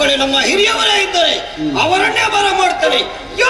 ಕಡೆ ನಮ್ಮ ಹಿರಿಯವರೇ ಇದ್ದಾರೆ ಅವರನ್ನೇ ಬರ ಮಾಡ್ತೇನೆ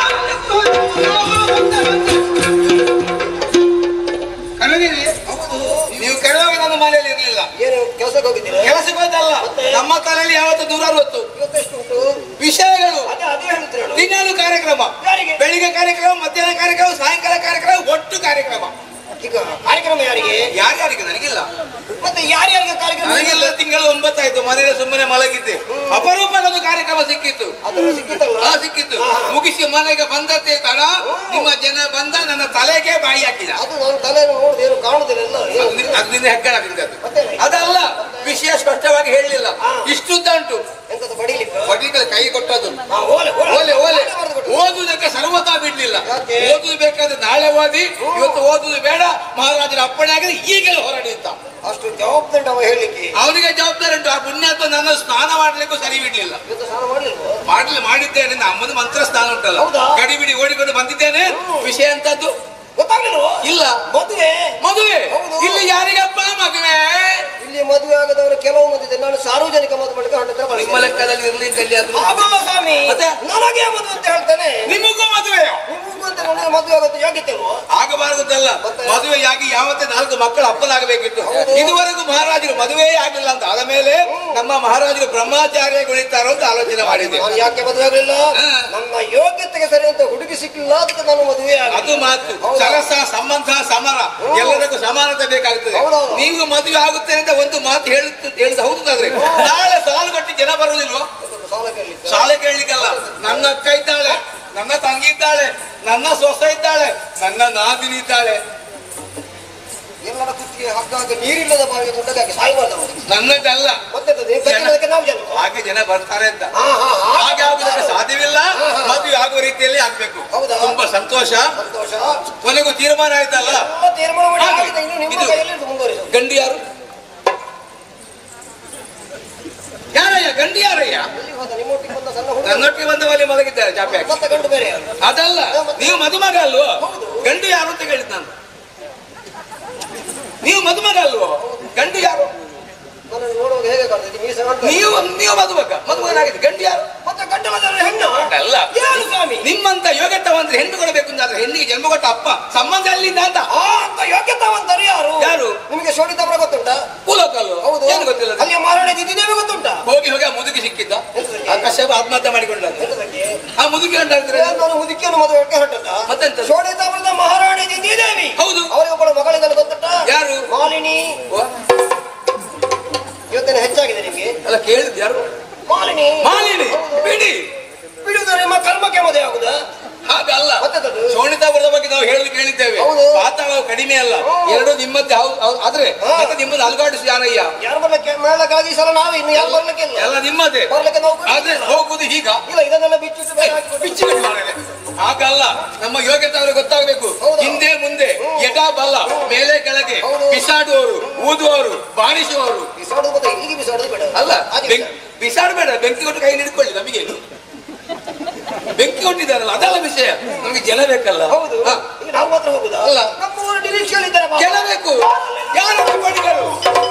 ಕರೆದಿರಿ ನೀವು ಕರೆಯುವಾಗ ನನ್ನ ಮನೆಯಲ್ಲಿ ಇರ್ಲಿಲ್ಲ ಏನು ಕೆಲಸಕ್ಕೆ ಹೋಗಿದ್ದೀರಾ ಕೆಲಸಕ್ಕೆ ಹೋದಲ್ಲ ಮತ್ತೆ? ನಮ್ಮ ತಲೆಯಲ್ಲಿ ಯಾವತ್ತು ನೂರ ಅರವತ್ತು ಇವತ್ತೆಷ್ಟು ಉಂಟು ವಿಷಯಗಳು ಅದೇ ಅದೇ ಹೇಳ್ತೀರಲ್ಲ ದಿನಾಲು ಕಾರ್ಯಕ್ರಮ ಯಾರಿಗೆ? ಬೆಳಿಗ್ಗೆ ಕಾರ್ಯಕ್ರಮ ಮಧ್ಯಾಹ್ನ ಕಾರ್ಯಕ್ರಮ ಸಾಯಂಕಾಲ ಕಾರ್ಯಕ್ರಮ ಒಟ್ಟು ಕಾರ್ಯಕ್ರಮ ಈಗ ಕಾರ್ಯಕ್ರಮ ಯಾರಿಗೆ ಯಾರ್ಯಾರಿಗೆ ನನಗಿಲ್ಲ ಮತ್ತೆ ಯಾರ್ಯಾರಿಗೆ ಕಾರ್ಯಕ್ರಮ ನನಗೆಲ್ಲ ತಿಂಗಳು ಒಂಬತ್ತಾಯ್ತು ಮನೆಯಲ್ಲಿ ಸುಮ್ಮನೆ ಮಲಗಿದ್ದೆ ಅಪರೂಪದ ಒಂದು ಕಾರ್ಯಕ್ರಮ ಸಿಕ್ಕಿತ್ತು ಅದನ್ನು ಸಿಕ್ಕಿತಲ್ಲ ಆ ಸಿಕ್ಕಿತ್ತು ಮುಗಿಸಿ ಮನೆಗೆ ಬಂದದ್ದೇ ತಡ ನಿಮ್ಮ ಜನ ಬಂದ ನನ್ನ ತಲೆಗೆ ಬಾಯಿ ಹಾಕಿದ ಅದು ನನ್ನ ತಲೆ ನೋಡಿದ್ರೆ ಏನು ಕಾಣುದಿಲ್ಲ ಎಲ್ಲ ಏನು? ಅದು- ಅದು ನಿನ್ನ ಹೆಗ್ಗಣ ಬಿದ್ದದ್ದು ಮತ್ತೆ? ಅದಲ್ಲ ವಿಷಯ ಸ್ಪಷ್ಟವಾಗಿ ಹೇಳಲಿಲ್ಲ ಇಷ್ಟುದ್ದ ಉಂಟು ಎಂತದು ಬಡಿಲಿಕ್ಕೆ ಬಡ್ಡಿಗಳ ಕೈ ಕೊಟ್ಟದ್ದು ಆ, ಓಲೆ ಓಲೆ ಓಲೆ ಓಲೆ ಬರೆದು ಕೊಟ್ಟು. ಓದುವುದಕ್ಕೆ ಸರ್ವತಾ ಬಿಡ್ಲಿಲ್ಲ ಯಾಕೆ? ಓದುದು ಬೇಕಾದ್ರೆ ನಾಳೆ ಓದಿ ಇವತ್ತು ಓದುದು ಬೇಡ ಮಹಾರಾಜರ ಅಪ್ಪಣೆ ಆಗಿದೆ ಈಗಲೇ ಹೊರಡಿ ಅಂತ ಅಷ್ಟು ಜವಾಬ್ದಾರಿ ಅವ ಹೇಳಲಿಕ್ಕೆ ಅವನಿಗೆ ಜವಾಬ್ದಾರಿ ಉಂಟು ಆ ಪುಣ್ಯಾತ್ಮ ನನ್ನ ಸ್ನಾನ ಮಾಡ್ಲಿಕ್ಕೂ ಸರಿ ಬಿಡ್ಲಿಲ್ಲ ಇವತ್ತು ಸ್ನಾನ ಮಾಡ್ಲಿಲ್ವೋ ಮಾಡ್ಲಿ ಮಾಡಿದ್ದೇನೆ ನಮ್ಮದು ಮಂತ್ರ ಸ್ನಾನ ಉಂಟಲ್ಲ ಹೌದಾ? ಗಡಿಬಿಡಿ ಓಡಿಕೊಂಡು ಬಂದಿದ್ದೇನೆ ವಿಷಯ ಅಂತದ್ದು ಗೊತ್ತಾಗ್ಲಿಲ್ವೋ ಇಲ್ಲ ಮದುವೆ ಮದುವೆ ಹೌದು. ಇಲ್ಲಿ ಯಾರಿಗಪ್ಪ ಮದುವೆ ಇಲ್ಲಿ ಮದುವೆ ಆಗದವರು ಕೆಲವು ಮಂದಿ ಇದ್ದಾರೆ. ನಾನು ಸಾರ್ವಜನಿಕ ಮದುವೆ ಮಾಡಿದ್ರೆ ಹಣ್ಣು ಹತ್ರ ನಿಮ್ಮ ಬರ್ತೇನೆ. ಲೆಕ್ಕದಲ್ಲಿ ಇರ್ಲಿ ಕಲ್ಲಿ ಅದು ಆಗಲ್ಲ ಸ್ವಾಮಿ ಮತ್ತೆ? ನನಗೆ ಮದುವೆ ಅಂತ ಹೇಳ್ತಾನೆ ನಿಮಗೂ ಮದುವೆಯೋ ನಿಮಗೂ ಅಂತ ನನಗೆ ಮದುವೆ ಆಗುತ್ತೆ ಯೋಗ್ಯತೆ ಇಲ್ವೋ? ಆಗಬಾರದಲ್ಲ ಮತ್ತೆ? ಮದುವೆಯಾಗಿ ಯಾವತ್ತೇ ನಾಲ್ಕು ಮಕ್ಕಳು ಅಪ್ಪನಾಗಬೇಕಿತ್ತು ಹೌದು. ಇದುವರೆಗೂ ಮಹಾರಾಜರು ಮದುವೆ ಆಗಲಿಲ್ಲ ಅಂತ ಆದ ಮೇಲೆ ನಮ್ಮ ಮಹಾರಾಜರು ಬ್ರಹ್ಮಾಚಾರ್ಯ ಗುಣಿತಾರೋ ಅಂತ ಆಲೋಚನೆ ಮಾಡಿದೆ ನಾನು ಯಾಕೆ ಮದುವೆ ಆಗಲಿಲ್ಲ ಹಾ. ನನ್ನ ಯೋಗ್ಯತೆಗೆ ಸರಿ ಅಂತ ಹುಡುಗಿ ಸಿಕ್ಕಿಲ್ಲ ಅದಕ್ಕೆ ನಾನು ಮದುವೆ ಅದು ಆಗಲಿಲ್ಲ. ಮಾತು ಹೌದಾ? ಸರಸ ಸಂಬಂಧ ಸಮರ ಎಲ್ಲದಕ್ಕೂ ಸಮಾನತೆ ಬೇಕಾಗುತ್ತದೆ ಹೌದೌದು. ನೀವು ಮದುವೆ ಆಗುತ್ತೇನೆ ಅಂತ ಒಂದು ಮಾತು ಹೇಳುತ್ತ ಹೇಳಿದ ಹೌದಾದ್ರೆ ನಾಳೆ ಸಾಲು ಕಟ್ಟಿ ಜನ ಬರುವುದಿಲ್ವಾ ಸಾಲ ಕೇಳಲಿಕ್ಕೆ ಶಾಲೆ ಕೇಳಲಿಕ್ಕಲ್ಲ ನನ್ನ ಅಕ್ಕ ಇದ್ದಾಳೆ ನನ್ನ ತಂಗಿ ಇದ್ದಾಳೆ ನನ್ನ ಸೊಸೆ ಇದ್ದಾಳೆ ನನ್ನ ನಾದಿನಿ ಇದ್ದಾಳೆ ಎಲ್ಲರ ಕುತ್ತಿಗೆ ಹಗ್ಗ ನೀರಿಲ್ಲದ ಬಾವಿಗೆ ದುಡ್ಡಕ್ಕೆ ಸಾಯಬಾರ್ದು ಅವರು. ನನ್ನದಲ್ಲ ಮತ್ತೆ ಅದು ನೀವು ಕಟ್ಟಿದ್ದಕ್ಕೆ ನಾವು ಜನ ಹಾಗೆ ಜನ ಬರ್ತಾರೆ ಅಂತ ಹಾ, ಹಾ, ಹಾ. ಹಾಗೆ ಆಗುದಕ್ಕೆ ಸಾಧ್ಯವಿಲ್ಲ ಮದುವೆ ಆಗುವ ರೀತಿಯಲ್ಲಿ ಆಗ್ಬೇಕು ಹೌದಾ? ತುಂಬಾ ಸಂತೋಷ ಸಂತೋಷ ಕೊನೆಗೂ ತೀರ್ಮಾನ ಆಯ್ತಲ್ಲ ಎಲ್ಲ ತೀರ್ಮಾನ ಮಾಡಿ ಹಾಗೆ. ಆಗಿದೆ. ಇನ್ನು ನಿಮ್ಮ ಇದು- ಕೈಯಲ್ಲಿ ಉಂಟು ಮುಂದುವರಿಸೋದು ಗಂಡು ಯಾರು ಯಾರಯ್ಯ ಗಂಡು ಯಾರಯ್ಯ ಎಲ್ಲಿಗೆ ಹೋದ? ನಿಮ್ಮೊಟ್ಟಿಗೆ ಬಂದ ಸಣ್ಣ ಹುಡುಗ ನನ್ನೊಟ್ಟಿಗೆ ಬಂದವಲ್ಲಿ ಮಲಗಿದ್ದಾರೆ ಚಾಪೆ ಹಾಕಿ ಮತ್ತೆ ಗಂಡು ಬೇರೆ ಯಾರು? ಅದಲ್ಲ ನೀವು ಮದುಮಗ ಅಲ್ವೋ ಗಂಡು ಯಾರು ಅಂತ ಹೇಳಿದ್ ನಾನು ನೀವು ಮದುಮಗ ಅಲ್ವೋ ಗಂಡು ಯಾರು ನನ್ನನ್ನು ನೋಡುವಾಗ ಹೇಗೆ ಕಾಣ್ತದೆ ಮೀಸೆ ಕಾಣ್ತದೆ. ನೀವು ನೀವು ಮದುಮಗ ಮದುಮಗನಾಗಿದೆ ಗಂಡು ಯಾರು ಮತ್ತೆ ಗಂಡು ಮದುವೆ ಹೆಣ್ಣು ಅಲ್ಲ ಯಾರು ಸ್ವಾಮಿ ನಿಮ್ಮಂತ ಯೋಗ್ಯತವಂದ್ರೆ ಹೆಣ್ಣು ಕೊಡಬೇಕು ಅಂತಾದ್ರೆ ಹೆಣ್ಣಿಗೆ ಜನ್ಮ ಕೊಟ್ಟ ಅಪ್ಪ ಸಂಬಂಧ ಅಲ್ಲಿಂದ ಅಂತ ಆ ಅಂತ ಯೋಗ್ಯತಾವಂತರು ಯಾರು ಯಾರು? ನಿಮಗೆ ಶೋಣಿತಾಮ್ರ ಗೊತ್ತುಂಟಾ ಕೂಲಕಲ್ಲು ಹೌದು ಏನು ಗೊತ್ತಿಲ್ಲ ಅದು? ಅಲ್ಲಿಯ ಮಹಾರಾಣಿ ದಿದ್ದಿದೇವಿ ಗೊತ್ತುಂಟಾ ಹೋಗಿ ಹೋಗಿ ಆ ಮುದುಕಿ ಸಿಕ್ಕಿದ್ದ ಆ ಕಶ್ಯಪ ಆತ್ಮಹತ್ಯೆ ಮಾಡಿಕೊಂಡ ಎಂತದಕ್ಕೆ? ಆ ಮುದುಕಿ ಅಂತಾರೆ ಏನ್ ನಾನು ಮುದುಕಿಯನ್ನು ಮದುವೆ ಹೊರಟದ್ದ ಮತ್ತೆಂತ? ಶೋಣಿತಾಮ್ರದ ಮಹಾರಾಣಿ ದಿದ್ದಿದೇವಿ ಹೌದು ಅವರಿಗೆ ಒಬ್ಬಳು ಮಗಳಿಗೆಲ್ಲ ಗೊತ್ತುಂಟ ಯಾರು? ಮಾಲಿನಿ ಓ, ಇವತ್ತಿನ ಹೆಚ್ಚಾಗಿದೆ ನಿಮಗೆ ಅಲ್ಲ ಕೇಳಿದ್ ಯಾರು ಮಾಲಿನಿ ಮಾಲಿನಿ ಬಿಡಿ ಬಿಡುವುದು ನಿಮ್ಮ ಕರ್ಮಕ್ಕೆ ಮದುವೆ ಆಗುದಾ ಹಾಗಲ್ಲ ಮತ್ತೆಂತದು? ಶೋಣಿತಾಪುರದ ಬಗ್ಗೆ ನಾವು ಹೇಳಲು ಕೇಳಿದ್ದೇವೆ ಹೌದು. ಪಾತಾಳ ಕಡಿಮೆ ಅಲ್ಲ ಹ್ಮ್. ಎರಡು ನಿಮ್ಮದ್ದೇ ಹೌದು ಹೌದು. ಆದ್ರೆ ಹಾ. ಮತ್ತೆ ನಿಮ್ಮದು ಅಲ್ಗಾಡಿಸಿ ಯಾರಯ್ಯ ಯಾರು ಬರ್ಲಿಕ್ಕೆ ಮೇಳಕ್ಕಾಗಿ ಸಲ ನಾವೇ ಇನ್ನು ಯಾರು ಬರ್ಲಿಕ್ಕೆ ಇಲ್ಲ ಎಲ್ಲ ನಿಮ್ಮದೇ ಬರ್ಲಿಕ್ಕೆ ನಾವು ಆದ್ರೆ ಹೋಗುದು ಈಗ ಇಲ್ಲ ಇದನ್ನೆಲ್ಲ ಬಿಚ್ಚಿಟ್ಟು ಬೇರೆ ಹಾಕಿಕೊಂಡು ಬಿಚ್ಚಿ ಕಟ್ಟಿ ಮಾರಾಯ. ಹಾಗಲ್ಲ ನಮ್ಮ ಯೋಗ್ಯತೆ ಅವ್ರಿಗೆ ಗೊತ್ತಾಗಬೇಕು ಹೌದು. ಹಿಂದೆ ಮುಂದೆ ಎಡ ಬಲ ಮೇಲೆ ಕೆಳಗೆ ಹೌದು. ಬಿಸಾಡುವವರು ಊದುವವರು ಬಾರಿಸುವವರು ಬಿಸಾಡುದು ಮತ್ತೆ ಇಲ್ಲಿಗೆ ಬಿಸಾಡುದು ಬೇಡ ಅಲ್ಲ ಹಾಗೆ ಬೆಂಕಿ ಬಿಸಾಡಬೇಡ ಬೆಂಕಿ ಕೊಟ್ಟು ಕೈ ಹಿಡ್ಕೊಳ್ಳಿ ನಮಗೇನು ಬೆಂಕಿ ಕೊಟ್ಟಿದ್ದಾರಲ್ಲ ಅದಲ್ಲ ವಿಷಯ ನಮಗೆ ಜನ ಬೇಕಲ್ಲ ಹೌದು ಹಾ. ಈಗ ನಾವು ಮಾತ್ರ ಹೋಗುದಾ ಅಲ್ಲ. ನಮ್ಮ ಊರ ನಿರೀಕ್ಷೆಯಲ್ಲಿದ್ದಾರೆ ಪಾಪ. ಗೆಲ್ಲಬೇಕು ಯಾರು ಕೊಂಡಿಗರು?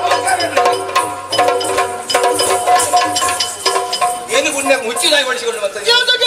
ಏನು ಪುಣ್ಯ ಮುಚ್ಚಿದಾಗಿ ಹೊಡಿಸಿಕೊಂಡು ಬರ್ತದೆ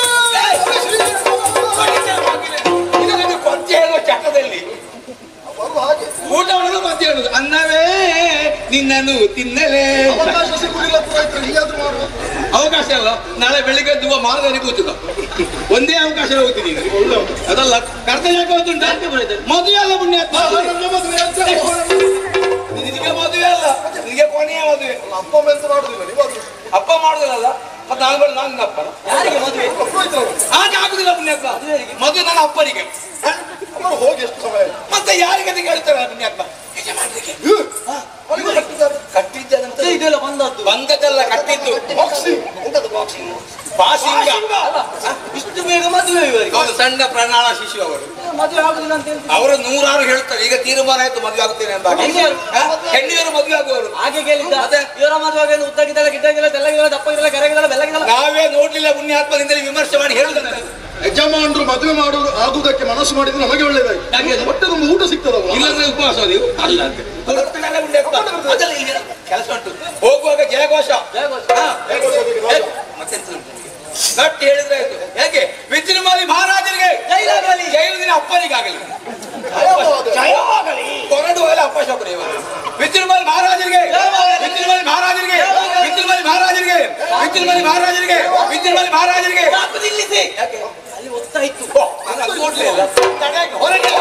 ಇದನ್ನು ಪದ್ಯ ಹೇಳುವ ಚಟದಲ್ಲಿ ಅವರು ಹಾಗೆ ಊಟ ಮಾಡೋದು ಪದ್ಯ ಹೇಳುದು ಅನ್ನವೇ ನಿನ್ನನ್ನು ತಿನ್ನಲೇ ಅವಕಾಶ ಸಿಗುವುದಿಲ್ಲ ಪುರೋಹಿತರು, ಹೀಗಾದ್ರೂ ಮಾಡುವ. ಅವಕಾಶ ಅಲ್ಲ ನಾಳೆ ಬೆಳಿಗ್ಗೆ ದುವ ಮಾರದಲ್ಲಿ ಕೂತುಕ ಒಂದೇ ಅವಕಾಶ ಹೋಗ್ತೀನಿ ನೀನು. ಅದಲ್ಲ ಕರ್ತವ್ಯ ಯಾಕೆ ಗೊತ್ತುಂಟ ಮದುವೆ ಅಲ್ಲ ಪುಣ್ಯ ನನ್ನ ಮದುವೆ ಅಂತ ನಿನಗೆ ಮದುವೆ ಅಲ್ಲ ನಿನಗೆ ಕೊನೆಯ ಮದುವೆ ಅಪ್ಪ ಅಮ್ಮ ಎಂತ ಮಾಡುದಿಲ್ಲ ನೀವು ಅದು ಅಪ್ಪ ಮಾಡುದಿಲ್ಲ ಮತ್ತೆ ನಾನು ಬೇಡ ನಾನು ನಿನ್ನ ಅಪ್ಪನ ಯಾರಿಗೆ ಮದುವೆ ಪುರೋಹಿತರು ಹಾಗೆ ಆಗುದಿಲ್ಲ ಪುಣ್ಯಾತ್ಮ ಮದುವೆ ನನ್ನ ಅಪ್ಪನಿಗೆ ಅವರು ಹೋಗಿ ಎಷ್ಟು ಸಮಯ ಮತ್ತೆ ಯಾರಿಗೆ ಅಂತ ಕೇಳ್ತಾರೆ ಪುಣ್ಯಾತ್ಮ ಯಜಮಾನರಿಗೆ ಅವರಿಗೆ ಕಟ್ಟಿದ್ದಾರೆ ಕಟ್ಟಿದ್ದದಂತ ಇದೆಲ್ಲ ಬಂದದ್ದು ಬಂದದ್ದಲ್ಲ ಕಟ್ಟಿದ್ದು ಬಾಕ್ಸಿಂಗ್ ಎಂತದ್ದು ಬಾಕ್ಸಿಂಗ್ ಪಾಸಿಂಗ ಇಷ್ಟು ಬೇಗ ಮದುವೆ ಇವರಿಗೆ ಹೌದು ಸಣ್ಣ ಪ್ರಣಾಳ ಶಿಶು ಅವರು ಮದುವೆ ಆಗುದಿಲ್ಲ ಅಂತ ಹೇಳ್ತಾರೆ ಅವರು ನೂರಾರು ಹೇಳ್ತಾರೆ ಈಗ ತೀರ್ಮಾನ ಆಯ್ತು ಮದುವೆ ಆಗುತ್ತೇನೆ ಅಂತ ಹೆಣ್ಣಿಯರು? ಹಾ? ಹೆಣ್ಣಿಯರು ಮದುವೆ ಆಗುವವರು ಹಾಗೆ ಕೇಳಿದ್ದ ಮತ್ತೆ? ಇವರ ಮದುವೆ ಉದ್ದಗಿದ್ದಲ್ಲ ಗಿಡ್ಡಗಿಲ್ಲ ತೆಲ್ಲಗಿಲ್ಲ ದಪ್ಪಗಿಲ್ಲ ಕರಗಿಲ್ಲ ಬೆಲ್ಲಗಿಲ್ಲ ನಾವೇ ನೋಡ್ಲಿಲ್ಲ ಪುಣ್ಯಾತ್ಮದಿಂದಲೇ ವಿಮರ್ಶೆ ಮಾಡಿ ಹೇಳುದನ್ನ ಯಜಮಾನರು ಮದುವೆ ಮಾಡುವುದು ಆಗುವುದಕ್ಕೆ ಮನಸ್ಸು ಮಾಡಿದ್ರೆ ನಮಗೆ ಒಳ್ಳೇದಾಯ್ತು ಯಾಕೆ? ಹೊಟ್ಟೆ ತುಂಬ ಊಟ ಸಿಗ್ತದವ ಇಲ್ಲಂದ್ರೆ ಉಪವಾಸ ನೀವು ಅಲ್ಲ ಅಂತ ಹೊರಡ್ತಿದ್ದಾರೆ ಪುಣ್ಯಾತ್ಮ. ಅದೆಲ್ಲ ಈಗ ಕೆಲಸ ಉಂಟು ಹೋಗುವಾಗ ಜಯಘೋಷ ಜಯಘೋಷ. ಹಾ. ಏ, ಮತ್ತೆಂತ ಉಂಟು ನಿನಗೆ? ಗಟ್ಟಿ ಹೇಳಿದ್ರೆ ಆಯ್ತು ಯಾಕೆ ವಿಜೃಂಭಣೆ ಮಹಾರಾಜರಿಗೆ ಜೈಲಾಗಲಿ. ಜೈಲಿನ ಅಪ್ಪನಿಗಾಗಲಿ ಜಯವಾಗಲಿ ಕೊರಡು ಹೋಗಲಿ ಅಪ್ಪ ಶೋಕರು ಇವರು ವಿಜೃಂಭಣೆ ಮಹಾರಾಜರಿಗೆ ವಿಜೃಂಭಣೆ ಮಹಾರಾಜರಿಗೆ ವಿಜೃಂಭಣೆ ಮಹಾರಾಜರಿಗೆ ವಿಜೃಂಭಣೆ ಮಹಾರಾಜರಿಗೆ ವಿಜೃಂಭಣೆ ಮಹಾರಾಜರಿಗೆ ಸಾಕು ನಿಲ್ಲಿಸಿ ಯಾಕೆ ಅಲ್ಲಿ ಒತ್ತಾಯ್ತು ಓ, ನಾನು ಅಲ್ಲಿ ನೋಡ್ಲೇ ಇಲ್ಲ. ತಡೆಯಾಕೆ ಹೊರಗೆ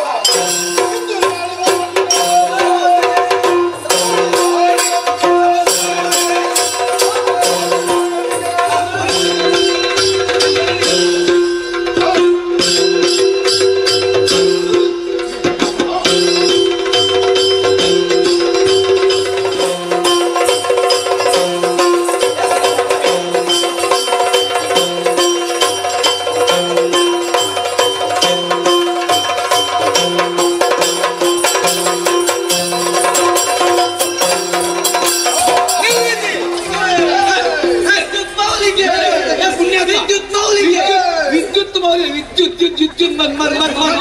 ವಿದ್ಯುತ್ ಮೌಲ್ಯ ವಿದ್ಯುತ್ ಮೌಲ್ಯ ವಿದ್ಯುತ್ ವಿದ್ಯುತ್ ಮನ್ ಮನ್ ಮನ್ ಮನ್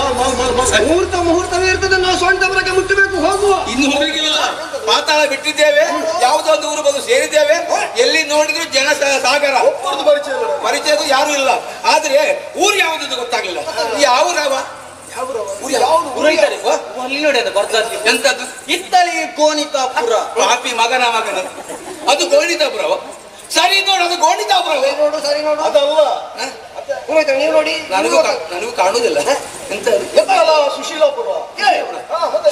ಮನ್ ಮುಹೂರ್ತ ಮುಹೂರ್ತವೇ ಇರ್ತದೆ ನಾವು ಸ್ವಂತವರೆಗೆ ಮುಟ್ಟಬೇಕು ಹೋಗುವ ಇನ್ನು ಹೋಗಿಲ್ಲ ಪಾತಾಳ ಬಿಟ್ಟಿದ್ದೇವೆ ಯಾವುದೋ ಒಂದು ಊರು ಬಂದು ಸೇರಿದ್ದೇವೆ ಎಲ್ಲಿ ನೋಡಿದ್ರು ಜನ ಸ- ಸಾಗರ ಒಂದು ಪರಿಚಯ ಇಲ್ಲ ಪರಿಚಯದು ಯಾರು ಇಲ್ಲ ಆದ್ರೆ ಊರು ಯಾವುದಂತ ಗೊತ್ತಾಗ್ಲಿಲ್ಲ ಯಾವ ಊರವ ಊರು ಯಾವ್ದು? ಊರು ಐತದೆ? ವಾ, ಅಲ್ಲಿ ನೋಡಿ ಅದು ಬರ್ದಾರ್ಲಿ ಎಂತದ್ದು ಇತ್ತಲಿ ಕೋನಿತಾಪುರ ಪಾಪಿ ಮಗನ ಮಗನ ಅದು ಗೋಣಿತಾಪುರವ ಸರಿ ನೋಡು ಅದು ಗೋಣಿತಾಪುರವ ಸರಿ ನೋಡು ಸರಿ ನೋಡು ಅದಲ್ಲ ಹೋಯ್ತಾ ನೀವು ನೋಡಿ ನನಗೂ ಕಾ- ನನಗೂ ಕಾಣುದಿಲ್ಲ ಎಂತ ಅದು? ಎತ್ತಲ್ಲ ಸುಶೀಲಾಪುರ ಹಾ, ಮತ್ತೆ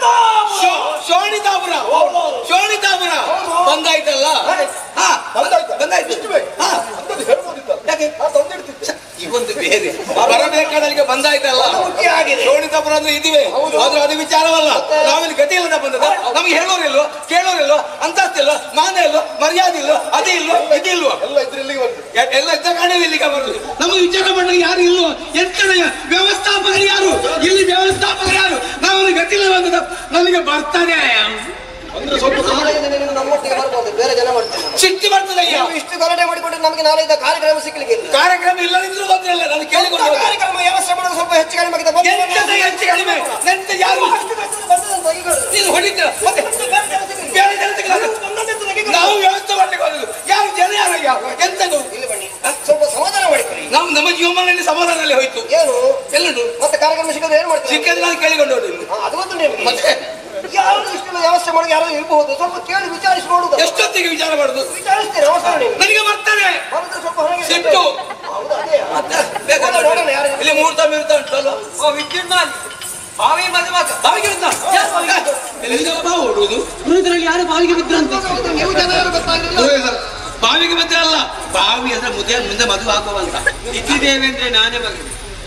ಶೋ- ಶೋಣಿತಾಪುರ ಶೋಣಿತಾಪುರ ಬಂದಾಯ್ತಲ್ಲ ಹಾ ಬಂದಾಯ್ತಾ? ಬಂದಾಯ್ತು ಇಷ್ಟು ಬೇಗ? ಹಾ ಅಂತದ್ದು ಹೇಳ್ಬೋದಿತ್ತ ಯಾಕೆ ಹಾ, ತಂದಿಡ್ತಿದ್ದೆ ಇವೊಂದು ಬೇರೆ ಬರಬೇಕಾದಲ್ಲಿಗೆ ಬಂದಾಯ್ತಲ್ಲ ಆಗಿದೆ. ಶೋಣಿತಾಪುರ ಅಂದ್ರೆ ಇದಿವೆ ಆದ್ರೆ ಅದು ವಿಚಾರವಲ್ಲ ನಾವಿಲ್ಲಿ ಗತಿ ಇಲ್ಲದ ಬಂದದ ನಮ್ಗೆ ಹೇಳೋರಿಲ್ವೋ ಕೇಳೋರಿಲ್ವೋ ಅಂತಸ್ತಿಲ್ವೋ ಮಾನ ಇಲ್ವೋ ಮರ್ಯಾದೆ ಇಲ್ವೋ ಅದೇ ಇಲ್ವೋ ಇದಿಲ್ವೋ ಎಲ್ಲ ಇದ್ರೆ ಇಲ್ಲಿಗೆ ಬಂದು ಎ- ಎಲ್ಲ ಇದ್ದ ಕಾರಣ ಇಲ್ಲಿಗೆ ಬರುದು ನಮಗೆ ವಿಚಾರ ಮಾಡಲಿಕ್ಕೆ ಯಾರು ಇಲ್ವೋ ಎಂತನೆಯ ವ್ಯವಸ್ಥಾಪಕರು ಯಾರು ಇಲ್ಲಿ ವ್ಯವಸ್ಥಾಪಕರು ಯಾರು ನಾವು ಗತಿಲ್ಲ ಬಂದದ ನನಗೆ ಬರ್ತಾನೆ ಅಂದ್ರೆ ಸ್ವಲ್ಪ ನಾಳೆಯಿಂದ ನೀನು ನಮ್ಮೊಟ್ಟಿಗೆ ಬರ್ಬೋದು ಬೇರೆ ಜನ ಮಾಡ್ತಾರೆ ಸಿಟ್ಟಿ ಬರ್ತದಯ್ಯ ನೀವು ಇಷ್ಟು ಗಲಾಟೆ ಮಾಡಿಕೊಂಡ್ರೆ ನಮಗೆ ನಾಳೆಯಿಂದ ಕಾರ್ಯಕ್ರಮ ಸಿಗ್ಲಿಕ್ಕೆ ಇಲ್ಲ ಕಾರ್ಯಕ್ರಮ ಇಲ್ಲದಿದ್ರು ಬಂದ್ರಲ್ಲ ನಾನು ಕೇಳಿಕೊಂಡು ಹೋದೆ. ಕಾರ್ಯಕ್ರಮ ವ್ಯವಸ್ಥೆ ಮಾಡೋದು ಸ್ವಲ್ಪ ಹೆಚ್ಚು ಕಡಿಮೆ ಆಗಿದೆ ಬಂದು ಎಂತದ ಹೆಚ್ಚು ಕಡಿಮೆ ನೆಂತ ಯಾರು ಬಂದದಂತ ಈಗ ನೀನು ಹೊಡಿತೀರ ಮತ್ತೆ ಬೇರೆ ಜನ ತೆಗೆದು ನಾವು ವ್ಯವಸ್ಥೆ ಮಾಡ್ಲಿಕ್ಕೆ ಹೋದದ್ದು ಯಾರು ಜನ ಯಾರಯ್ಯ ಎಂತದು ಇಲ್ಲಿ ಬನ್ನಿ ಸ್ವಲ್ಪ ಸಮಾಧಾನ ಮಾಡಿಕೊಳ್ಳಿ ನಾವು ನಮ್ಮ ಜೀವಮಾನದಲ್ಲಿ ಸಮಾಧಾನದಲ್ಲಿ ಹೋಯ್ತು ಏನು ಎಲ್ಲುಂಟು ಮತ್ತೆ ಕಾರ್ಯಕ್ರಮ ಸಿಗದೆ ಏನು ಮಾಡ್ತೀವಿ ಸಿಕ್ಕದ್ರೆ ನಾನು ಕೇಳಿಕೊಂಡು ಹೋದೆ ಹಾ, ಅದು ಗೊತ್ತು ನಿಮ್ಗೆ ಮತ್ತೆ ಯಾರು ಇಷ್ಟೆಲ್ಲ ವ್ಯವಸ್ಥೆ ಮಾಡಿ ಯಾರು ಇರಬಹುದು ಸ್ವಲ್ಪ ಕೇಳಿ ವಿಚಾರಿಸಿ ನೋಡುದು ಎಷ್ಟೊತ್ತಿಗೆ ವಿಚಾರ ಮಾಡುದು ವಿಚಾರಿಸ್ತೀರಿ ಅವಸರ ನೀವು ನನಗೆ ಬರ್ತಾನೆ ಬರೋದ್ರೆ ಸ್ವಲ್ಪ ಹೊರಗೆ ಸಿಟ್ಟು. ಹೌದು ಅದೇ ಮತ್ತೆ ಬೇಗ ನೋಡೋಣ, ನೋಡೋಣ ಯಾರು ಇಲ್ಲಿ ಮುಹೂರ್ತ ಮೀರ್ತ ಉಂಟಲ್ಲ ಓ ವಿದ್ಯುನ್ಮಾನ್ ಬಾವಿ ಮದುಮಗ ಬಾವಿಗೆ ಬಿದ್ದ ಎಲ್ಲಿಂದಪ್ಪ ಓಡುವುದು ಪುರೋಹಿತರಲ್ಲಿ ಯಾರು ಬಾವಿಗೆ ಬಿದ್ರಂತೆ ಹೌದು, ನೀವು ಜನ ಯಾರು ಗೊತ್ತಾಗಿಲ್ಲ ಬಾವಿಗೆ ಬಿದ್ದ ಅಲ್ಲ ಬಾವಿ ಅಂದ್ರೆ ಮುದ್ದೆ ಮುಂದೆ ಮದುವೆ ಆಗುವಂತ ಇದ್ದಿದ್ದೇವೆ ಅಂದ್ರೆ ನಾನೇ ಮಗ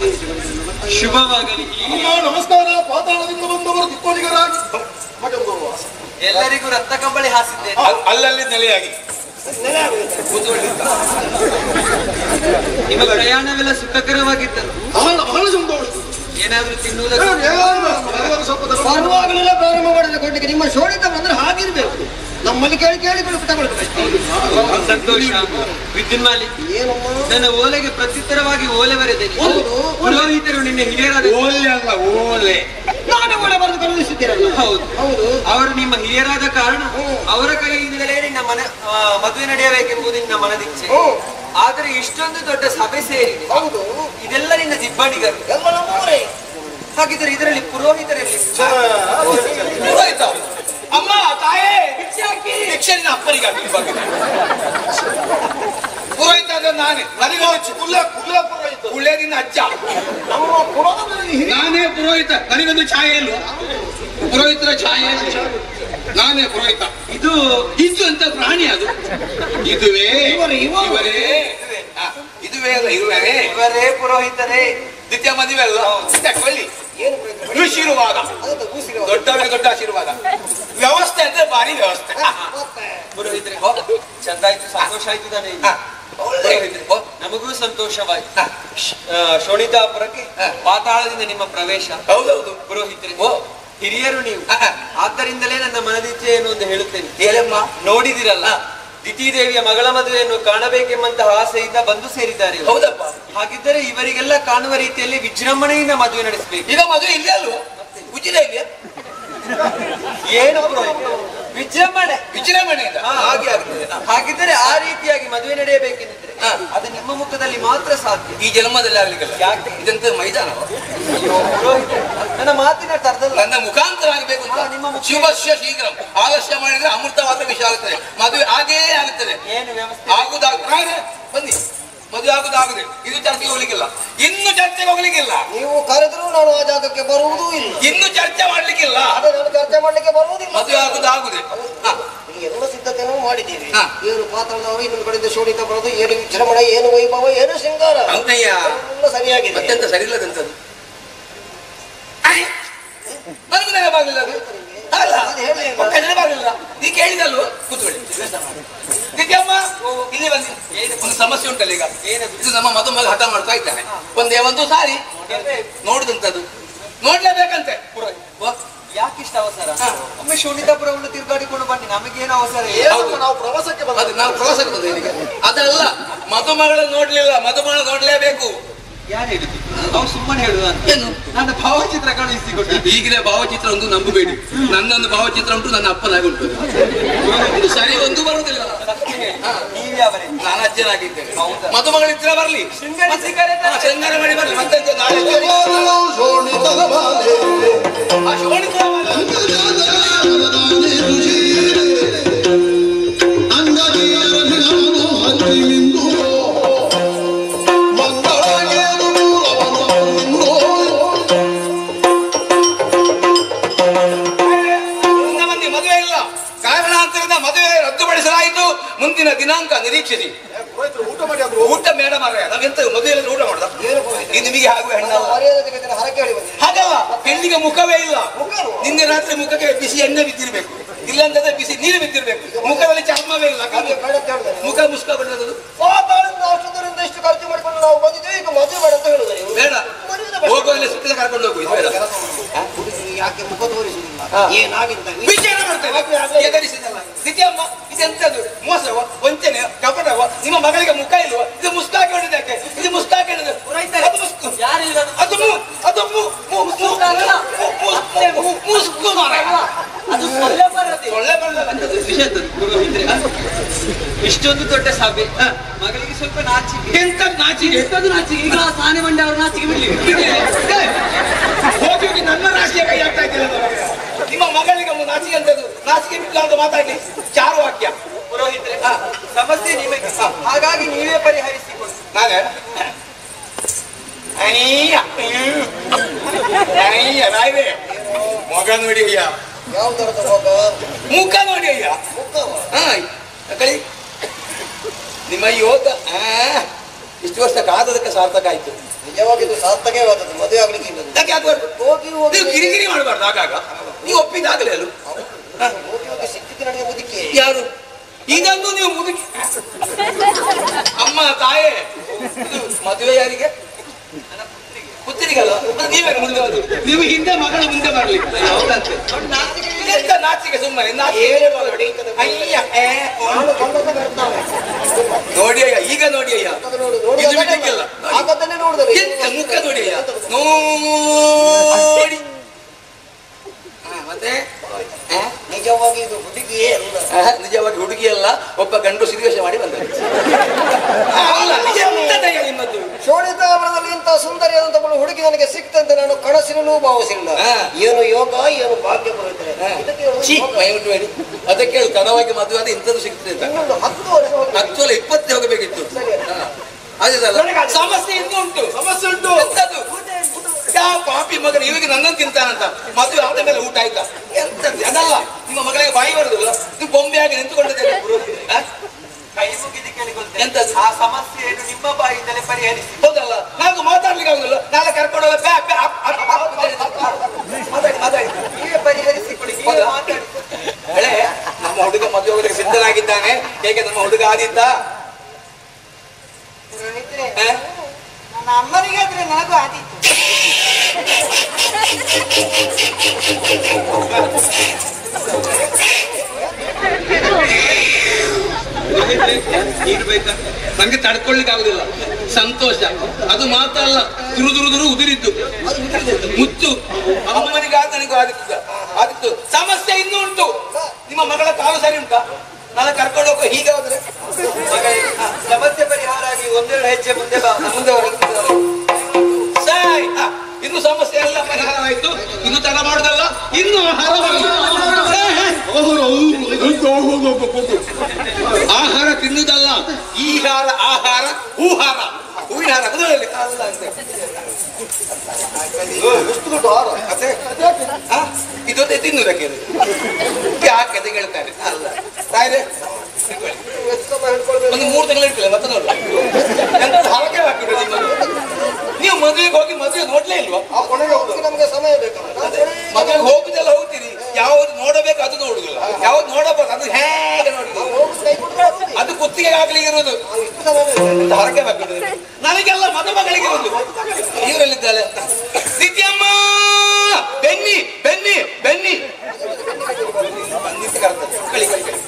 ಶುಭವಾಗಲಿ ಅಮ್ಮ ನಮಸ್ಕಾರ ಪಾತಾಳದಿಂದ ಬಂದವರು ದಿಕ್ಕೋಲಿಗರಾಗಿ ಮಗಂದು ವಾಸ ಎಲ್ಲರಿಗೂ ರಕ್ತ ಕಂಬಳಿ ಹಾಸಿದ್ದೇನೆ ಅಲ್- ಅಲ್ಲಲ್ಲಿ ನೆಲೆಯಾಗಿ ಕೂತ್ಕೊಂಡಿದ್ದ. ನಿಮ್ಮ ಪ್ರಯಾಣವೆಲ್ಲ ಸುಖಕರವಾಗಿದ್ದರು ಬಹಳ ಬಹಳ ಸಂತೋಷ ಏನಾದ್ರೂ ತಿನ್ನುವುದಕ್ಕೆ ಎಲ್ಲರೂ ಸ್ವಲ್ಪ ಧರ್ಮ- ಬರುವಾಗಲೆಲ್ಲ ಪ್ರಾರಂಭ ಮಾಡಿದ ಕೊಟ್ಟಿಗೆ ನಿಮ್ಮ ಶೋಣಿತ ಬಂದ್ರೆ ಹಾಗಿರ್ಬೇಕು ನಮ್ಮಲ್ಲಿ ಕೇಳಿ ಕೇಳಿ ಬಿಡು ತಗೊಳ್ಬೇಕು ಸಂತೋಷ ವಿದ್ಯುನ್ಮಾಲಿ ಏನಮ್ಮ ನನ್ನ ಓಲೆಗೆ ಪ್ರತ್ಯುತ್ತರವಾಗಿ ಓಲೆ ಬರೆದೇನೆ ಹೌದು. ಪುರೋಹಿತರು ನಿನ್ನೆ ಹಿರಿಯರಾದ ಓಲೆ ಅಲ್ಲ ಓಲೆ ನಾನೇ ಕೂಡ ಬರೆದು ಕಳುಹಿಸಿದ್ದೀರಲ್ಲ ಹೌದು ಹೌದು ಅವರು ನಿಮ್ಮ ಹಿರಿಯರಾದ ಕಾರಣ ಹ್ಮ್. ಅವರ ಕೈಯಿಂದಲೇ ನಿನ್ನ ಮನ ಆ, ಮದುವೆ ನಡೆಯಬೇಕೆಂಬುದು ನಿನ್ನ ಮನದಿಚ್ಛೆ ಹ್ಮ್. ಆದರೆ ಇಷ್ಟೊಂದು ದೊಡ್ಡ ಸಭೆ ಸೇರಿದೆ ಹೌದು ಇದೆಲ್ಲ ನಿನ್ನ ದಿಬ್ಬಣಿಗರು ಎಲ್ಲ ನಮ್ಮವರೇ ಹಾಗಿದ್ರೆ ಇದರಲ್ಲಿ ಪುರೋಹಿತರಲ್ಲಿ ಪುರೋಹಿತ ಅಮ್ಮ ತಾಯೇ ಭಿಕ್ಷೆ ನಿನ್ನ ಅಪ್ಪನಿಗೆ ಹಾಕಿ ಬಗ್ಗೆ ಪುರೋಹಿತ ಅಂದ್ರೆ ನಾನೇ ನನಗೆ ಹೋಚು ಕುಲ್ಲ ಕುಲ್ಲಾಪುರ ಇತ್ತು ಉಳ್ಳೇದಿನ ಅಜ್ಜ ನಮ್ಮ ಪುರಾಣದಲ್ಲಿ ಹಿರಿಯ ನಾನೇ ಪುರೋಹಿತ ನನಗೊಂದು ಛಾಯೆ ಇಲ್ವಾ ಪುರೋಹಿತರ ಛಾಯೆ ನಾನೇ ಪುರೋಹಿತ ಇದು ಇದು ಅಂತ ಪ್ರಾಣಿ ಅದು ಇದುವೇ ಇವರು, ಇವರು. ಇವರೇ ಆ, ಇದುವೇ ಅಲ್ಲ ಇರುವೇ ಇವರೇ ಪುರೋಹಿತರೇ ನಿತ್ಯ ಮದುವೆ ಅಲ್ಲ ತಕೊಳ್ಳಿ ಏನು ಪ್ರಯತ್ನ ಮಾಡಿ? ಆಶೀರ್ವಾದ ಅದಕ್ಕೆ ಕೂಸಿರುವ ದೊಡ್ಡವರಿಗೆ ದೊಡ್ಡ ಆಶೀರ್ವಾದ ವ್ಯವಸ್ಥೆ ಅಂದ್ರೆ ಭಾರಿ ವ್ಯವಸ್ಥೆ ಮತ್ತೆ ಪುರೋಹಿತರೆ ಚಂದ ಆಯ್ತು ಸಂತೋಷ ಆಯ್ತು ತಾನೇ ಹಾ. ಪುರೋಹಿತರೆ, ಓ, ನಮಗೂ ಸಂತೋಷವಾಯ್ತು ಹಾ. ಆ, ಶೋಣಿತಾಪುರಕ್ಕೆ ಹಾ. ಪಾತಾಳದಿಂದ ನಿಮ್ಮ ಪ್ರವೇಶ ಹೌದೌದು ಪುರೋಹಿತರೆ ಓ ಹಿರಿಯರು ನೀವು ಹಾ, ಹಾ. ಆದ್ದರಿಂದಲೇ ನನ್ನ ಮನದಿಚ್ಛೆಯನ್ನು ಒಂದು ಹೇಳುತ್ತೇನೆ ಹೇಳಮ್ಮ ನೋಡಿದಿರಲ್ಲ ದಿತಿದೇವಿಯ ಮಗಳ ಮದುವೆಯನ್ನು ಕಾಣಬೇಕೆಂಬಂತಹ ಆಸೆಯಿಂದ ಬಂದು ಸೇರಿದ್ದಾರೆ ಇವರು. ಹೌದಪ್ಪ ಹಾಗಿದ್ದರೆ ಇವರಿಗೆಲ್ಲ ಕಾಣುವ ರೀತಿಯಲ್ಲಿ ವಿಜೃಂಭಣೆಯಿಂದ ಮದುವೆ ನಡೆಸಬೇಕು ಈಗ ಮದುವೆ ಇಲ್ಲೇ ಅಲ್ವಾ ಉಚಿತ ಇದೆಯಾ ಏನು ಪುರೋಹಿತರೆ? ವಿಜೃಂಭಣೆ ವಿಜೃಂಭಣೆಯಿಂದ ಹಾ. ಹಾಗೆ ಆಗ್ತದೆ ಹಾ. ಹಾಗಿದ್ದರೆ ಆ ರೀತಿಯಾಗಿ ಮದುವೆ ನಡೆಯಬೇಕೆಂದಿದ್ರೆ ಹಾ. ಅದು ನಿಮ್ಮ ಮುಖದಲ್ಲಿ ಮಾತ್ರ ಸಾಧ್ಯ ಈ ಜನ್ಮದಲ್ಲಿ ಆಗ್ಲಿಕ್ಕಲ್ಲ ಯಾಕೆ? ಇದಂತ ಮೈದಾನವ ಅಯ್ಯೋ, ಪುರೋಹಿತೆ, ನನ್ನ ಮಾತಿನ ಅರ್ಥ ಅರ್ಧಲ್ಲ ನನ್ನ ಮುಖಾಂತರ ಆಗಬೇಕು ಅಂತ ಹಾ, ನಿಮ್ಮ ಮುಖ- ಶುಭಸ್ಯ ಶೀಘ್ರ ಆಲಸ್ಯ ಮಾಡಿದ್ರೆ ಅಮೃತವಾದ ವಿಷಯ ಆಗುತ್ತದೆ ಮದುವೆ ಹಾಗೇ ಆಗುತ್ತದೆ ಏನು ವ್ಯವಸ್ಥೆ ಆಗುದಾಗ ಹಾಗೆ ಬನ್ನಿ ಮದುವೆ ಆಗುದಾಗುದೆ ಇದು ಚರ್ಚೆಗೆ ಹೋಗ್ಲಿಕ್ಕಿಲ್ಲ ಇನ್ನು ಚರ್ಚೆಗೆ ಹೋಗ್ಲಿಕ್ಕಿಲ್ಲ ನೀವು ಕರೆದ್ರು ನಾನು ಆ ಜಾಗಕ್ಕೆ ಬರುವುದೂ ಇಲ್ಲ ಇನ್ನು ಚರ್ಚೆ ಮಾಡ್ಲಿಕ್ಕಿಲ್ಲ ಅದೇ ನಾನು ಚರ್ಚೆ ಮಾಡ್ಲಿಕ್ಕೆ ಬರುವುದಿಲ್ಲ ಮದುವೆ ಆಗುದಾಗುದೆ ಹಾ ಈ ಎಲ್ಲ ಸಿದ್ಧತೆಯನ್ನು ಮಾಡಿದ್ದೀವಿ ಹಾ. ಏನು ಪಾತ್ರದವರು ಇನ್ನೊಂದು ಕಡೆಯಿಂದ ಶೋಣಿತ ಬರೋದು ಏನು ವಿಜೃಂಭಣೆ ಏನು ವೈಭವ ಏನು ಶೃಂಗಾರ ಹೌದಯ್ಯ ಎಲ್ಲ ಸರಿಯಾಗಿದೆ ಮತ್ತೆಂತ ಸರಿ ಇಲ್ಲದಂತದ್ದು ನನಗೂ ನೆನಪಾಗಲಿಲ್ಲ ಅದು ಅಲ್ಲ ಅದು ಹೇಳಿ ಅಲ್ಲ. ಒಕ್ಕ ನೆನಪಾಗಲಿಲ್ಲ ನೀ ಕೇಳಿದಲ್ವ ಕೂತ್ಕೊಳ್ಳಿ ದಿದ್ಯಮ್ಮ ಇಲ್ಲಿ ಬನ್ನಿ ಒಂದು ಸಮಸ್ಯೆ ಉಂಟಲ್ಲ ಈಗ ಇದು ನಮ್ಮ ಮದುಮಗ ಹಠ ಮಾಡ್ತಾ ಇದ್ದಾನೆ ಒಂದೇ ಒಂದು ಸಾರಿ ನೋಡುದಂತದ್ದು ನೋಡ್ಲೇಬೇಕಂತೆ ವಾ. ಯಾಕಿಷ್ಟ ಅವಸರ ಹಾ. ಒಮ್ಮೆ ಶೋಣಿತಾಪುರವನ್ನು ತಿರುಗಾಡಿಕೊಂಡು ಬನ್ನಿ ನಮಗೇನು ಅವಸರ ಏನು ಹೌದು. ನಾವು ಪ್ರವಾಸಕ್ಕೆ ಬಂದ ಅದು ನಾವು ಪ್ರವಾಸಕ್ಕೆ ಬಂದ ಇಲ್ಲಿಗೆ ಅದಲ್ಲ ಮದುಮಗಳ ನೋಡ್ಲಿಲ್ಲ ಮದುಮಗಳ ನೋಡ್ಲೇಬೇಕು ಯಾರು ಹೇಳಿದ್ದು ಅವ್ನು ಸುಮ್ಮನೆ ಹೇಳುದ ಅಂತ ಏನು ನನ್ನ ಭಾವಚಿತ್ರ ಕಳುಹಿಸಿಕೊಟ್ಟು ಈಗಲೇ ಭಾವಚಿತ್ರ ಒಂದು ನಂಬಬೇಡಿ ನನ್ನೊಂದು ಭಾವಚಿತ್ರ ಉಂಟು ನನ್ನ ಅಪ್ಪನಾಗಿ ಉಂಟು ಇದು ಸರಿ ಒಂದು ಬರುವುದಿಲ್ಲ ನೀವೇ ಅವರೇ ನಾನು ಅಜ್ಜನಾಗಿದ್ದೇನೆ ಹೌದಾ? ಮದುಮಗಳಿದ್ರೆ ಬರಲಿ ಶೃಂಗರಿಸಿ ಕರೆದ ಶೃಂಗಾರ ಮಾಡಿ ಬರಲಿ ಮತ್ತೆ ಎಂತ ನಾಳೆ ಶೋಣಿತದ ಬಾಲೆ ಆ ಶೋಣಿತ ಮಾಲೆ. ಇನ್ನ ಮಂದಿ ಮದುವೆ ಇಲ್ಲ ಕಾರಣಾಂತರದ ಮದುವೆ ರದ್ದುಪಡಿಸಲಾಯಿತು ಮುಂದಿನ ದಿನಾಂಕ ನಿರೀಕ್ಷಿಸಿ ಊಟ ಮಾಡಿ ಆದ್ರು ಊಟ ಬೇಡ ಮಾರ್ರೆ ನಾವೆಂತ ಮದುವೆ ಊಟ ಮಾಡ್ದ ಏನು ಪುರೋಹಿತರೆ? ಇದು ನಿಮಗೆ ಆಗುವ ಹೆಣ್ಣಲ್ಲ ಮರ್ಯಾದೆ ಜಗತ್ತಿನ ಹರಕೆ ಹೇಳಿ ಬಂದಿದೆ ಹಾಗಲ್ಲ ಹೆಣ್ಣಿಗೆ ಮುಖವೇ ಇಲ್ಲ ಮುಖನು? ನಿನ್ನೆ ರಾತ್ರಿ ಮುಖಕ್ಕೆ ಬಿಸಿ ಎಣ್ಣೆ ಬಿದ್ದಿರ್ಬೇಕು ಇಲ್ಲಾಂದ್ರೆ ಬಿಸಿ ನೀರು ಬಿದ್ದಿರ್ಬೇಕು ಮುಖದಲ್ಲಿ ಚರ್ಮವೇ ಇಲ್ಲ ಹಾಗೆ ಬೇಡ ಅಂತ ಹೇಳಿದ್ದಾರೆ. ಮುಖ ಮುಸ್ಕೊಂಡ್ಬಿಡೋದು ಪಾತಾಳದಿಂದ ಅಷ್ಟೊಂದರಿಂದ ಇಷ್ಟು ಖರ್ಚು ಮಾಡಿಕೊಂಡು ನಾವು ಬಂದಿದ್ದೇವೆ ಈಗ ಮದುವೆ ಬೇಡ ಅಂತ ಹೇಳಿದ್ದಾರೆ ಇವರು. ಬೇಡ ಮದುವೆ ಬೇಡ. ಹೋಗುವಲ್ಲಿ ಸುತ್ತಿನ ಕರ್ಕೊಂಡು ಹೋಗು ಇದು ಬೇಡ ಹುಡುಗನಿಗೆ ಯಾಕೆ ಮುಖ ತೋರಿಸುವುದಿಲ್ಲ ಹಾ. ಏನಾಗಿದ್ದ ವಿಚಾರ ಮಾಡ್ತೇವೆ ಎದುರಿಸಿದಲ್ಲ ನಿತ್ಯಮ್ಮ ಇದೆಂತದ್ದು ಮೋಸವ ವಂಚನೆ ಕಪಟವ ನಿಮ್ಮ ಮಗಳಿಗೆ ಮುಖ ಇಲ್ವ ಇದು ಮುಸ್ತಾಕಿ ಹೊಡೆದಕ್ಕೆ ಇದು ಮುಸ್ತಾಕಿ ಹೊಡೆದ ಅದು ಮುಸ್ಕು ಅದು ಮು ಅದು ಮು ಮು ಮು ಮು ಮು ಮುಸ್ಕು ಮಾರಾಯ. ಅದು ಸೊಳ್ಳೆ ಬರದೆ ಒಳ್ಳೆ ಬರಲ್ಲ ವಿಷಯ ಇಷ್ಟೊಂದು ದೊಡ್ಡ ಸಭೆ ಮಗಳಿಗೆ ಸ್ವಲ್ಪ ನಾಚಿಕೆ ಎಂತ ನಾಚಿಕೆ ಎಂತದು ನಾಚಿಕೆ ಈಗ ಸಾನೆ ಮಂಡೆ ಅವ್ರ ನಾಚಿಕೆ ಬಿಡ್ಲಿ ಇದೆ. ಇದೆ. ಹೋಗಿ ಹೋಗಿ ನನ್ನ ರಾಶಿಯ ಕೈ ಆಗ್ತಾ ಇದ್ದೀರ ನಿಮ್ಮ ಮಗಳಿಗೆ ಒಂದು ನಾಚಿಕೆ ಅಂತದ್ದು ನಾಚಿಕೆ ಬಿಟ್ಟು ಮಾತಾಡ್ಲಿ ಚಾರು ವಾಕ್ಯ ಪುರೋಹಿತ್ರೆ ಹಾ. ಸಮಸ್ಯೆ ನಿಮಗೆ ಹಾಗಾಗಿ ನೀವೇ ಪರಿಹರಿಸಿಕೊಳ್ಳಿ ನಾನೇ ಅಯ್ಯ ಅಯ್ಯ ರಾಯ್ವೆ ಮಗ ನೋಡಿ ಅಯ್ಯ ಯಾವ ತರದ ಹೋಗ ಮುಖ ನೋಡಿ ಅಯ್ಯ ಮುಖವ ಹಾ ಕಳಿ ನಿಮ್ಮ ಯೋಗ ಆ, ಇಷ್ಟು ವರ್ಷ ಕಾದದಕ್ಕೆ ಸಾರ್ಥಕ ಆಯ್ತು ನಿಜವಾಗಿದ್ದು ಸಾರ್ಥಕವಾದದ್ದು ಮದುವೆ ಆಗ್ಲಿಕ್ಕೆ ಇಲ್ಲ ಯಾಕೆ ಆಗ್ಬಾರ್ದು ಹೋಗಿ ಹೋಗಿ ನೀವು ಕಿರಿಕಿರಿ ಮಾಡಬಾರ್ದು ಆಗಾಗ ನೀವು ಒಪ್ಪಿದಾಗಲೇ ಅಲ್ಲ ಹೋಗಿ ಹೋಗಿ ಸಿಕ್ಕಿದ್ದು ನನಗೆ ಮುದುಕಿ ಯಾರು ಇದೊಂದು ನೀವು ಮುದುಕಿ ಅಮ್ಮ ತಾಯೇ ಇದು ಮದುವೆ ಯಾರಿಗೆ ಪುತ್ರಿಗಲ್ಲ ಮತ್ತೆ ನೀವೇ ಮುಂದೆ ಬನ್ನಿ. ನೀವು ಹಿಂದೆ ಮಗಳ ಮುಂದೆ ಬರಲಿ ಹೌದಂತೆ ಇದೆಂತ ನಾಚಿಕೆ ಸುಮ್ಮನೆ ನಾಚಿಕೆ ಅಯ್ಯ ಏ. ನಾನು ಬಂದದ್ದು ಬರ್ತಾನೆ ನೋಡಿ ಅಯ್ಯ ಈಗ ನೋಡಿ ಅಯ್ಯ ಅದು ನೋಡು ನೋಡಿ ಇದು ಬಿಡ್ಲಿಕ್ಕಿಲ್ಲ. ನೋಡಿ. ಆಗದ್ದನ್ನೇ ನೋಡಿದರೆ ಎಂತ ಮುಖ ನೋಡಿ ಅಯ್ಯ ನೋಡಿ ಹಾ, ಮತ್ತೆ ಆ? ನಿಜವಾಗಿ ಇದು ಹುಡುಗಿಯೇ ಅಲ್ಲ ಆ, ನಿಜವಾಗಿ ಹುಡುಗಿ ಅಲ್ಲ ಒಬ್ಬ ಗಂಡು ಸಿರಿವೇಶ ಮಾಡಿ ಬಂದ ಅಲ್ಲ ಎಂತದಯ್ಯ ನಿಮ್ಮದು ಶೋಣಿತಾವರದಲ್ಲಿ ಇಂತಹ ಸುಂದರಿಯಾದಂತಹ ಹುಡುಗಿ ನನಗೆ ಸಿಕ್ತಂತೆ ನಾನು ಕನಸಿನಲ್ಲೂ ಭಾವಿಸಿಲ್ಲ ಹಾ. ಏನು ಯೋಗ ಏನು ಭಾಗ್ಯ ಬರುತ್ತದೆ ಹಾ. ಇದಕ್ಕೆ ಒಂದು ಛೀ, ಯೋಗ. ಮೈ ಉಂಟು ಬೇಡಿ ಅದಕ್ಕೆ ಹೇಳು ತಡವಾಗಿ ಮದುವೆ ಆದ ಇಂಥದ್ದು ಸಿಗ್ತದೆ ಅಂತ ಇನ್ನೊಂದು ಹತ್ತು ವರ್ಷ ಹೋಗಿ ಹತ್ತು ಅಲ್ಲ ಇಪ್ಪತ್ತೇ ಹೋಗಬೇಕಿತ್ತು ಸರಿ. ಹಾ. ಅದಿದಲ್ಲ ಸಮಸ್ಯೆ ಇನ್ನೂ ಉಂಟು ಸಮಸ್ಯೆ ಉಂಟು ಎಂತದ್ದು ಯಾವ ಪಾಪಿ ಮಗನ ಇವಾಗ ನನ್ನನ್ನು ತಿಂತಾನಂತ ಮದುವೆ ಆದ ಮೇಲೆ ಊಟ ಆಯ್ತಾ ಎಂತದ್ದು ಅದಲ್ಲ ನಿಮ್ಮ ಮಗಳಿಗೆ ಬಾಯಿ ಬರುದಿಲ್ಲ ನೀವು ಬೊಂಬೆಯಾಗಿ ನಿಂತುಕೊಂಡಿದ್ದೇನೆ ಹಾ? ಕೈ ಮುಗಿದು ಕೇಳಿಕೊಳ್ತೇನೆ ಎಂತದು? ಆ ಸಮಸ್ಯೆಯನ್ನು ನಿಮ್ಮ ಬಾಯಿಂದಲೇ ಪರಿಹರಿಸಿ ಹೌದಲ್ಲ ನಾವು ಮಾತಾಡ್ಲಿಕ್ಕೆ ಆಗುದಿಲ್ಲ ನಾಳೆ ಕರ್ಕೊಂಡು ಹೋಗಲ್ಲ ಬ್ಯಾ ಬ್ಯಾ ಅಪ್ ಅಪ್ ಅಪ್ ಅಂತ ಹೇಳಿ. ಮಾತಾಡಿ ಮಾತಾಡಿ ನೀವೇ ಪರಿಹರಿಸಿಕೊಳ್ಳಿ ನೀವೇ ಹೌದಾ? ಮಾತಾಡಿ ಹಳೆ ನಮ್ಮ ಹುಡುಗ ಮದುವೆ ಹೋಗಲಿಕ್ಕೆ ಸಿದ್ಧನಾಗಿದ್ದಾನೆ ಹೇಗೆ ನಮ್ಮ ಹುಡುಗ ಆದಿದ್ದ ಪುರೋಹಿತ್ರೆ, ಆ? ನನ್ನ ಅಮ್ಮನಿಗೆ ಆದ್ರೆ ನನಗೂ ಆದೀತು ನೀರು ಬೇಕಾ ನಂಗೆ ತಡ್ಕೊಳ್ಲಿಕ್ಕೆ ಆಗುದಿಲ್ಲ ಸಂತೋಷ ಅದು ಮಾತ್ರ ಅಲ್ಲ ದುರು ದುರು ದುರು ಉದುರಿದ್ದು ಮುತ್ತು ಅಮ್ಮನಿಗೆ ಆದ ನನಗೂ ಆಗಿತ್ತು ಆಗಿತ್ತು ಸಮಸ್ಯೆ ಇನ್ನೂ ಉಂಟು ನಿಮ್ಮ ಮಗಳ ಕರ್ಕೊಂಡು ಹೋಗೋ ಹೀಗೆ ಹೋದ್ರೆ ಮಗಳೇ, ಸಮಸ್ಯೆ ಪರಿಹಾರ ಆಗಿ ಒಂದೆರಡು ಹೆಜ್ಜೆ ಮುಂದೆ ಬಾ ಮುಂದೆ ಹೊರಗೆ ಸಾಯ್ ಹ, ಇನ್ನು ಸಮಸ್ಯೆ ಎಲ್ಲ ಪರಿಹಾರ ಆಯ್ತು ಇನ್ನು ತಡ ಮಾಡುದಲ್ಲ ಇನ್ನು ಆಹಾರ ಬರಲಿ. ಹೇ, ಹೇ. ಆಹಾರ ತಿನ್ನುದಲ್ಲ ಈ ಹಾರ ಆಹಾರ ಹೂಹಾರ ಹೂವಿನ ಹಾರ ಕುದುರೆಯಲ್ಲಿ ಅಲ್ಲ ಅಂತೆ. ಎಷ್ಟು ದೊಡ್ಡ ಹಾರ ಮತ್ತೆ ಆ, ಇದೊಂದೇ ತಿನ್ನುವುದಕ್ಕೆ ಇದು. ಯಾಕೆ ಅಂತ ಹೇಳ್ತಾರೆ ಅಲ್ಲ ತಾಯಿರೆ ಒಂದು ಮೂರು ತಿಂಗಳು ಇಟ್ಕೊಳ್ಳಿ ಮತ್ತೆ ನೋಡು ಎಂತ ಹರಕೆ ಹಾಕಿದ್ರು ನಿಮ್ಮದು ನೀವು ಮದುವೆಗೆ ಹೋಗಿ ಮದುವೆ ನೋಡ್ಲೇ ಇಲ್ವಾ ಆ ಕೊನೆಗೆ ಹೋಗುದು ನಮ್ಗೆ ಸಮಯ ಬೇಕಲ್ಲ ಮದುವೆಗೆ ಹೋಗುದೆಲ್ಲ ಹೋಗ್ತೀರಿ ಯಾವ್ದು ನೋಡಬೇಕು ಅದು ನೋಡುದಿಲ್ಲ ಯಾವ್ದು ನೋಡಬಹುದು ಅದು ಹೇಗೆ ನೋಡುದು ಅದು ಕುತ್ತಿಗೆ ಆಗ್ಲಿಕ್ಕೆ ಇರುವುದು ಎಂತ ಹರಕೆ ಹಾಕಿದ್ರು ನನಗೆಲ್ಲ ಮದುಮಗಳಿಗೆ ಇರುವುದು ಇವರಲ್ಲಿದ್ದಾಳೆ ನಿತ್ಯಮ್ಮ ಬೆನ್ನಿ ಬೆನ್ನಿ ಬೆನ್ನಿ ನಿಂತು ಕರೆದ. ಕಳಿ ಕಳಿ ಕಳಿ